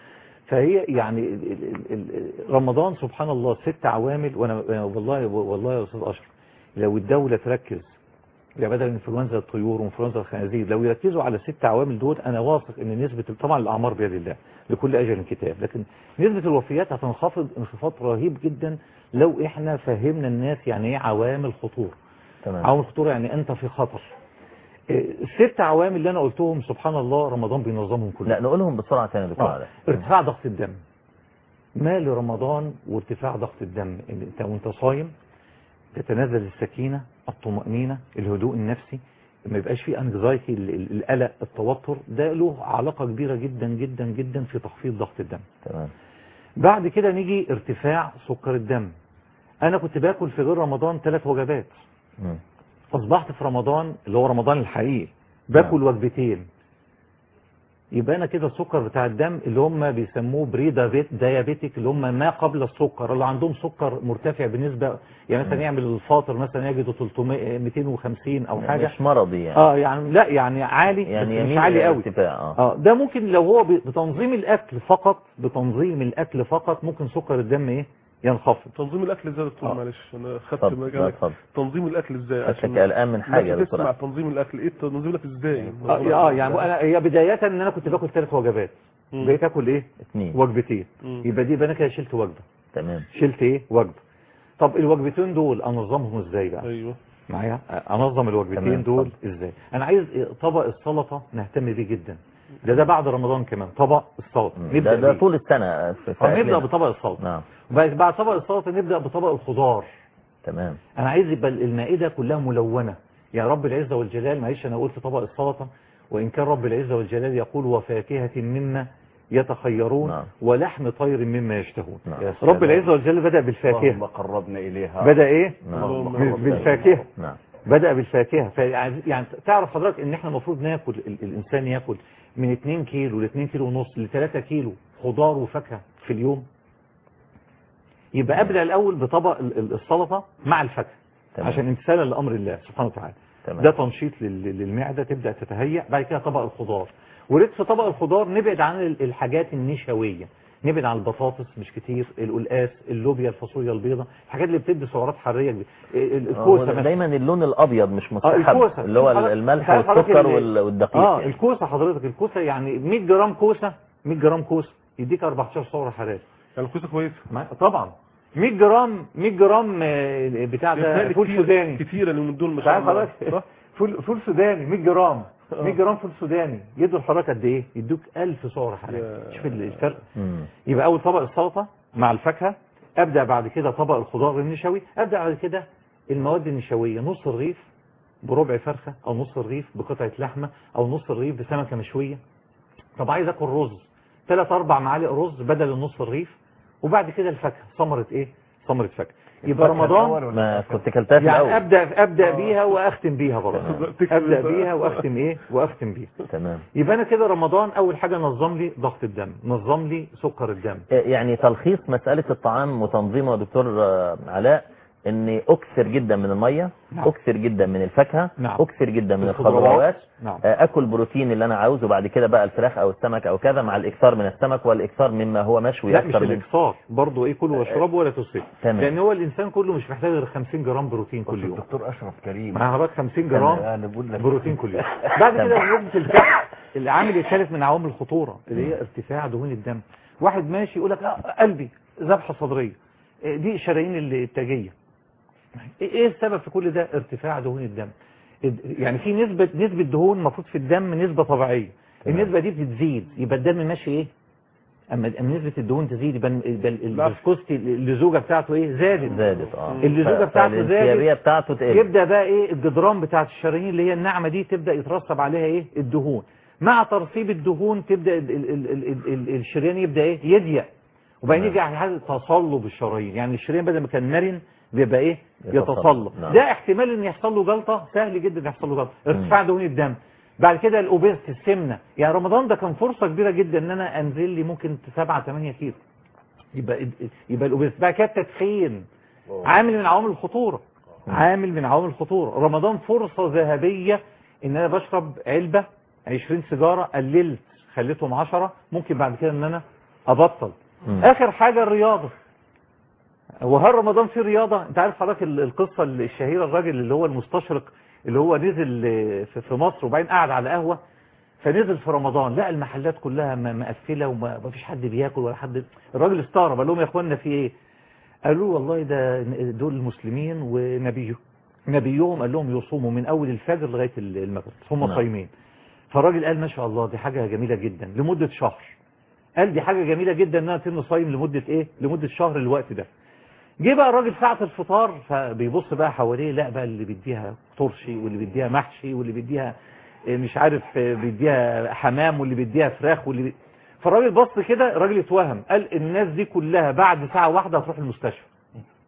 فهي يعني ال ال ال ال رمضان سبحان الله ست عوامل وانا أنا والله والله يا استاذ اشرف لو الدوله تركز يعني بدل انفلونزا الطيور وانفلونزا الخنازير لو يركزوا على الست عوامل دول انا واثق ان نسبه طبعا الاعمار بيد الله لكل اجل كتاب لكن نسبه الوفيات هتنخفض انخفاض رهيب جدا لو احنا فهمنا الناس يعني ايه عوامل خطوره تمام عوامل الخطوره يعني انت في خطر إيه، الست عوامل اللي انا قلتهم سبحان الله رمضان بينظمهم كلهم لا نقولهم بسرعه ثاني يا دكتور آه. علاء ارتفاع ضغط الدم ما لرمضان وارتفاع ضغط الدم إن انت وانت صايم تتنزل السكينة الطمأنينة الهدوء النفسي ما يبقاش فيه انكزايتي القلق التوتر ده له علاقة كبيرة جدا جدا جدا في تخفيض ضغط الدم تمام بعد كده نيجي ارتفاع سكر الدم انا كنت باكل في غير رمضان ثلاث وجبات مم. اصبحت في رمضان اللي هو رمضان الحقيقي باكل وجبتين يبقى انا كده السكر بتاع الدم اللي هم بيسموه بري دايابيت- دايابيتيك اللي هم ما قبل السكر اللي عندهم سكر مرتفع بنسبه يعني مثلا يعمل الفاطر مثلا يجده 300 250 او حاجه مش مرضي يعني اه يعني لا يعني عالي يعني بس مش يميل عالي إلى قوي ارتفاع اه اه ده ممكن لو هو ب- بتنظيم الاكل فقط بتنظيم الاكل فقط ممكن سكر الدم ايه ينخفض تنظيم الاكل ازاي يا دكتور آه. معلش انا خدت اتفضل لا، مجالك اتفضل تنظيم الاكل ازاي شكلك قلقان من حاجه يا الناس دكتور تسمع أحمد. تنظيم الاكل ايه تنظيم الاكل ازاي اه اه يعني انا هي بدايه ان انا كنت باكل ثلاث وجبات مم. بقيت اكل ايه اثنين وجبتين مم. يبقى دي يبقى انا كده شلت وجبه تمام شلت ايه وجبه طب الوجبتين دول انظمهم ازاي بقى ايوه معايا انظم الوجبتين تمام، دول اتفضل. ازاي انا عايز إيه؟ طبق السلطه نهتم بيه جدا ده ده بعد رمضان كمان طبق السلطه مم. ده, نبدا ده بيه. طول السنه في في آه، نبدا أكلنا. بطبق السلطه نعم بعد بعد طبق السلطه نبدا بطبق الخضار تمام انا عايز يبقى المائده كلها ملونه يا رب العزه والجلال معلش انا قلت طبق السلطه وان كان رب العزه والجلال يقول وفاكهه مما يتخيرون نعم. ولحم طير مما يشتهون نعم. يا سلام. رب العزه والجلال بدا بالفاكهه اللهم قربنا اليها بدا ايه نعم اللهم بالفاكهه نعم بدأ بالفاكهة فيعني يعني تعرف حضرتك ان احنا المفروض ناكل ال- الانسان ياكل من 2 كيلو ل 2 كيلو ونص ل 3 كيلو خضار وفاكهة في اليوم يبقى ابدأ الاول بطبق ال- ال- السلطة مع الفاكهة تمام. عشان امتثالا لامر الله سبحانه وتعالى تمام ده تنشيط لل- للمعدة تبدأ تتهيأ بعد كده طبق الخضار وريت في طبق الخضار نبعد عن ال- الحاجات النشوية نبعد عن البطاطس مش كتير القلقاس اللوبيا الفاصوليا البيضاء الحاجات اللي بتدي سعرات حرارية كبيرة. ال- هو الكوسة مثلا دايما اللون الابيض مش اه مستحب الكوسه اللي هو حضرتك- الملح تعرف حضرتك والسكر ال- وال- والدقيق اه يعني. الكوسه حضرتك الكوسه يعني 100 جرام كوسه 100 جرام كوسه يديك 14 سعر حراري يعني الكوسه كويسه ما- طبعا 100 جرام 100 جرام آه، بتاع ده بيتهيألي فول كتير- سوداني كتير اللي من دول ما شاء تعرف الله حضرتك صح فول فول سوداني 100 جرام آه. 100 جرام فول سوداني يدوا الحراره قد ايه يدوك 1000 سعر حراري يا- شوف الفرق مم. يبقى اول طبق السلطه مع الفاكهه ابدا بعد كده طبق الخضار النشوي ابدا بعد كده المواد النشويه نص الرغيف بربع فرخه او نص الرغيف بقطعه لحمه او نص الرغيف بسمكه مشويه طب عايز اكل رز ثلاث اربع معالق رز بدل النص الرغيف وبعد كده الفاكهه ثمره ايه ثمره فاكهه يبقى رمضان ما كنت كلتها في يعني الاول ابدا ابدا بيها واختم بيها برضه تكتب ابدا انت. بيها واختم ايه واختم بيها تمام يبقى انا كده رمضان اول حاجه نظم لي ضغط الدم نظم لي سكر الدم يعني تلخيص مسألة الطعام وتنظيمه يا دكتور آه، علاء اني اكثر جدا من المية نعم. اكثر جدا من الفاكهة نعم. اكثر جدا من الخضروات. الخضروات نعم آه، اكل بروتين اللي انا عاوزه بعد كده بقى الفراخ او السمك او كذا مع الاكثار من السمك والاكثار مما هو مشوي لا مش اكثر من الاكثار برضه ايه كله واشربه ولا تسرف تمام. لان هو الانسان كله مش محتاج غير 50 جرام بروتين كل يوم الدكتور اشرف كريم مع حضرتك 50 جرام انا بقول لك بروتين كل يوم بعد كده وجبه الفحم العامل الثالث من عوامل الخطوره اللي هي ارتفاع دهون الدم واحد ماشي يقول لك لا قلبي ذبحه صدريه إيه دي الشرايين التاجيه ايه السبب في كل ده ارتفاع دهون الدم يعني في نسبه نسبه دهون المفروض في الدم نسبه طبيعيه تمام. النسبه دي بتزيد يبقى الدم ماشي ايه اما اما نسبه الدهون تزيد يبقى يبقى ال- لا. الفيسكوستي اللزوجه بتاعته ايه زادت زادت اه اللزوجة ف- بتاعته فالانسيابية بتاعته تقل يبدا بقى ايه الجدران بتاعت الشرايين اللي هي الناعمه دي تبدا يترسب عليها ايه الدهون مع ترسيب الدهون تبدا ال ال ال ال ال ال الشريان يبدا ايه يضيق وبعدين تمام. يجي على حاله تصلب الشرايين يعني الشريان بدل ما كان مرن بيبقى ايه يتصلب. يتصلب نعم. ده احتمال ان يحصل له جلطه سهل جدا يحصل له جلطه ارتفاع دهون الدم بعد كده الاوبيست السمنه يعني رمضان ده كان فرصه كبيره جدا ان انا انزل لي ممكن 7 8 كيلو يبقى يبقى الاوبيست بعد كده التدخين عامل من عوامل الخطوره عامل من عوامل الخطوره رمضان فرصه ذهبيه ان انا بشرب علبه 20 سيجاره قللت خليتهم 10 ممكن بعد كده ان انا ابطل مم. اخر حاجه الرياضه وهل رمضان فيه رياضه انت عارف حضرتك ال- القصه الشهيره الراجل اللي هو المستشرق اللي هو نزل آه، في في مصر وبعدين قعد على قهوه فنزل في رمضان لقى المحلات كلها م- مقفله وما ما فيش حد بياكل ولا حد الراجل استغرب قال لهم يا اخوانا في ايه قالوا له والله ده دول المسلمين ونبيه نبيهم قال لهم يصوموا من اول الفجر لغايه المغرب هم نعم. صايمين فالراجل قال ما شاء الله دي حاجه جميله جدا لمده شهر قال دي حاجه جميله جدا ان انا اتم صايم لمده ايه لمده شهر الوقت ده جه بقى الراجل ساعه الفطار فبيبص بقى حواليه لا بقى اللي بيديها ترشي واللي بيديها محشي واللي بيديها إيه مش عارف إيه بيديها حمام واللي بيديها فراخ واللي بي... فالراجل بص كده الراجل اتوهم قال الناس دي كلها بعد ساعه واحده هتروح المستشفى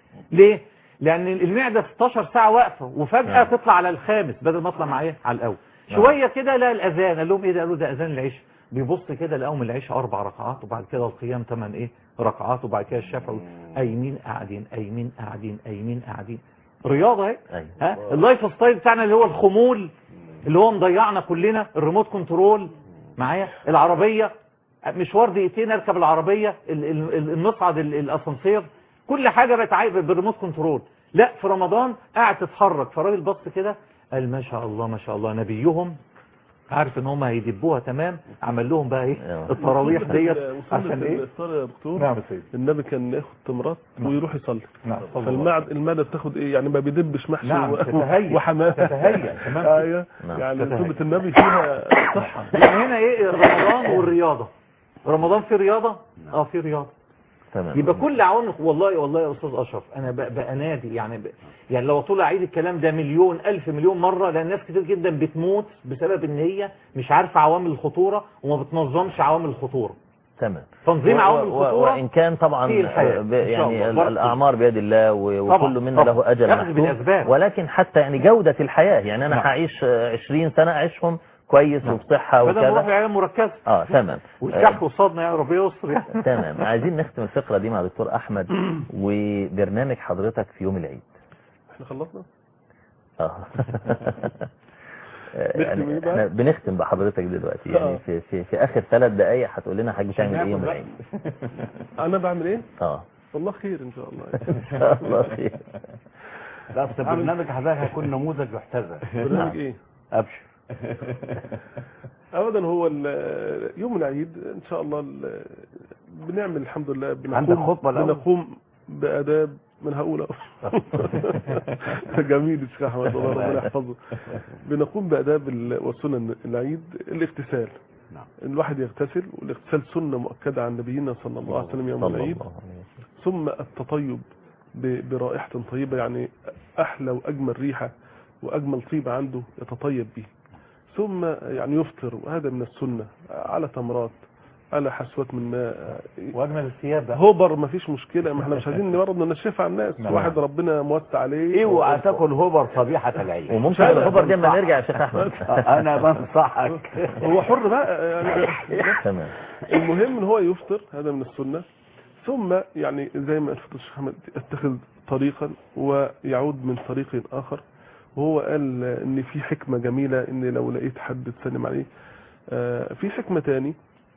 ليه لان المعده 16 ساعه واقفه وفجاه نعم. تطلع على الخامس بدل ما اطلع مع ايه على الاول نعم. شويه كده لا الاذان قال لهم ايه ده قالوا ده اذان العشاء بيبص كده لقاهم العشاء اربع ركعات وبعد كده القيام ثمان ايه ركعات وبعد كده الشفع قايمين قاعدين قايمين قاعدين قايمين قاعدين رياضه اهي أيوة. ها اللايف ستايل بتاعنا اللي هو الخمول اللي هو مضيعنا كلنا الريموت كنترول معايا العربيه مشوار دقيقتين اركب العربيه ال- ال- ال- المصعد ال- الاسانسير كل حاجه بقت عايبه بالريموت كنترول لا في رمضان قاعد تتحرك فالراجل بص كده قال ما شاء الله ما شاء الله نبيهم عارف ان هم هيدبوها تمام عمل لهم بقى ايه أيوة. التراويح ديت وسنة عشان ايه الإفطار يا دكتور نعم يا سيدي النبي كان ياخد تمرات ويروح يصلي نعم صلى الله فالمعد المعده بتاخد ايه يعني ما بيدبش محشي نعم، و- تتهيأ. وحماه تتهيأ، تمام. ايوه نعم. يعني تتهيأ. سنه النبي فيها صحه يعني هنا ايه رمضان والرياضه رمضان في رياضه اه في رياضه تمام يبقى كل عوامل والله والله يا استاذ اشرف انا ب- بانادي يعني ب... يعني لو طول اعيد الكلام ده مليون الف مليون مره لان ناس كتير جدا بتموت بسبب ان هي مش عارفه عوامل الخطوره وما بتنظمش عوامل الخطوره تمام تنظيم و- عوامل و- الخطوره وإن كان طبعا في الحياة. ب- إن شاء يعني الله. ال- برضه. الأعمار بيد الله و- طبعا، وكل منا طبعا. له أجل يأخذ محسوب بالأسباب. ولكن حتى يعني جودة الحياة يعني أنا نعم. هعيش آه، 20 سنة أعيشهم كويس وبصحة بدل ما نروح وكذا العيال مركزه اه تمام والكحك وصادنا يا رب يستر يعني. تمام عايزين نختم الفقرة دي مع دكتور أحمد وبرنامج حضرتك في يوم العيد احنا خلصنا اه نختم يعني إيه بقى؟ احنا بنختم بحضرتك دلوقتي يعني آه. في في في اخر ثلاث دقائق هتقول لنا حضرتك بتعمل ايه يوم ناكل العيد انا بعمل ايه اه والله خير ان شاء الله ان شاء الله خير لا اصل برنامج حضرتك هيكون نموذج يحتذى برنامج ايه ابشر ابدا هو ال- يوم العيد ان شاء الله ال- بنعمل الحمد لله بنقوم عندك خطبة الأول؟ بنقوم باداب من هقول جميل الشيخ احمد الله ربنا يحفظه بنقوم باداب ال- وسنن العيد الاغتسال نعم. الواحد يغتسل والاغتسال سنه مؤكده عن نبينا صلى الله عليه وسلم يوم صلى العيد الله عليه وسلم ثم التطيب ب- برائحة طيبة يعني أحلى وأجمل ريحة وأجمل طيبة عنده يتطيب به ثم يعني يفطر وهذا من السنة على تمرات على حسوات من ماء واجمل الثياب بقى هوبر ما فيش مشكلة ما احنا مش عايزين برضه ننشفها على الناس نعم. واحد ربنا موسع عليه ايه وهتاكل هوبر صبيحة العيد وممكن الخبر دي لما نرجع يا شيخ احمد انا بنصحك هو حر بقى يعني تمام المهم ان هو يفطر هذا من السنة ثم يعني زي ما الفضل الشيخ احمد يتخذ طريقا ويعود من طريق اخر وهو قال ان في حكمة جميلة ان لو لقيت حد تسلم عليه آه، في حكمة تاني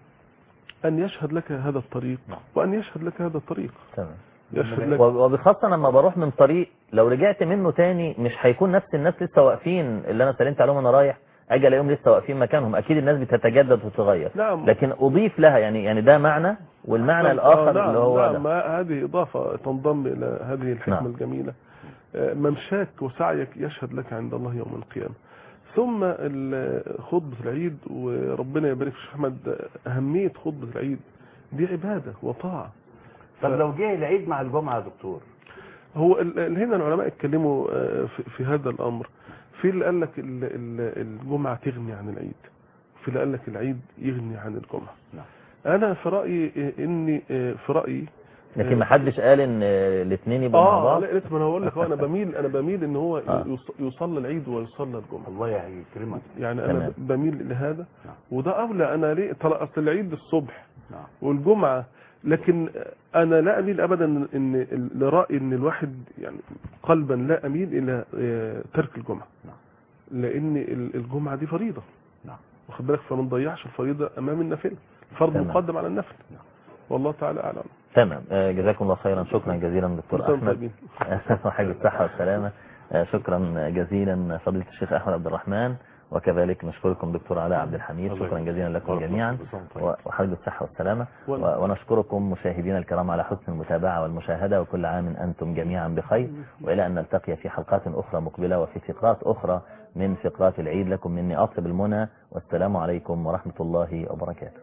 ان يشهد لك هذا الطريق وان يشهد لك هذا الطريق تمام يشهد لك وبخاصة لما بروح من طريق لو رجعت منه تاني مش هيكون نفس الناس لسه واقفين اللي انا سلمت عليهم وانا رايح اجي الاقيهم لسه واقفين مكانهم اكيد الناس بتتجدد وتتغير نعم. لكن اضيف لها يعني يعني ده معنى والمعنى نعم، الاخر آه، نعم اللي هو نعم ده ما هذه إضافة تنضم إلى هذه الحكمة نعم. الجميلة آه، ممشاك وسعيك يشهد لك عند الله يوم القيامة ثم ال- خطبة العيد وربنا يبارك في الشيخ أحمد آه، أهمية خطبة العيد دي عبادة وطاعة طب لو جه العيد مع الجمعة يا دكتور هو ال- ال- هنا العلماء اتكلموا آه، في في هذا الأمر في اللي قال لك ال- ال- الجمعة تغني عن العيد في اللي قال لك العيد يغني عن الجمعة نعم. أنا في رأيي آه، إني آه، في رأيي لكن ما حدش قال ان الاثنين يبقوا مع اه بعض لا لسه ما انا هقول لك هو انا بميل انا بميل ان هو آه. يص- يصلي العيد ويصلي الجمعه الله يكرمك يعني انا تمام. ب- بميل لهذا نعم. وده اولى انا ليه طلع اصل العيد الصبح نعم والجمعه لكن انا لا اميل ابدا ان ال- لراي ان الواحد يعني قلبا لا اميل الى آه، ترك الجمعه نعم. لان ال- الجمعه دي فريضه نعم. واخد بالك فما نضيعش الفريضه امام النافله الفرض تمام. مقدم على النفل نعم. والله تعالى اعلم تمام آه، جزاكم الله خيرا شكرا جزيلا دكتور كل سنة احمد طيبين. وحاجة الصحة والسلامة آه، شكرا جزيلا فضيلة الشيخ أحمد عبد الرحمن وكذلك نشكركم دكتور علاء عبد الحميد الله شكرا يخليك. جزيلا لكم بارك الله جميعا فيك. كل سنة وأنتم و- وحاجة الصحة والسلامة وأنا- و- ونشكركم مشاهدينا الكرام على حسن المتابعة والمشاهدة وكل عام أنتم جميعا بخير وإلى أن نلتقي في حلقات أخرى مقبلة وفي فقرات أخرى من فقرات العيد لكم مني أطلب المنى والسلام عليكم ورحمة الله وبركاته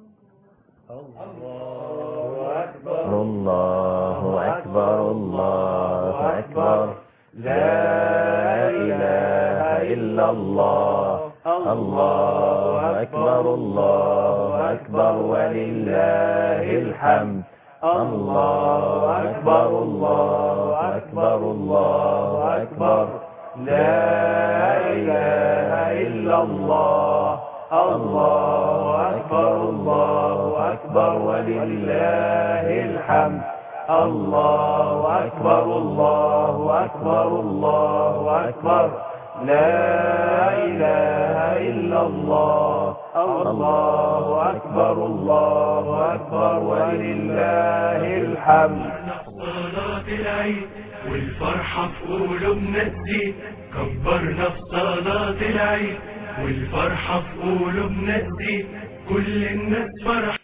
الله أكبر الله أكبر لا إله إلا الله الله أكبر الله أكبر ولله الحمد الله أكبر الله الله أكبر لا إله إلا الله الله أكبر الله أكبر ولله الحمد الله أكبر الله أكبر الله أكبر لا إله إلا الله الله أكبر الله أكبر ولله الحمد صلاة العيد والفرحة في قلوبنا تزيد كبرنا في صلاة العيد والفرحة في قلوبنا تزيد كل الناس فرح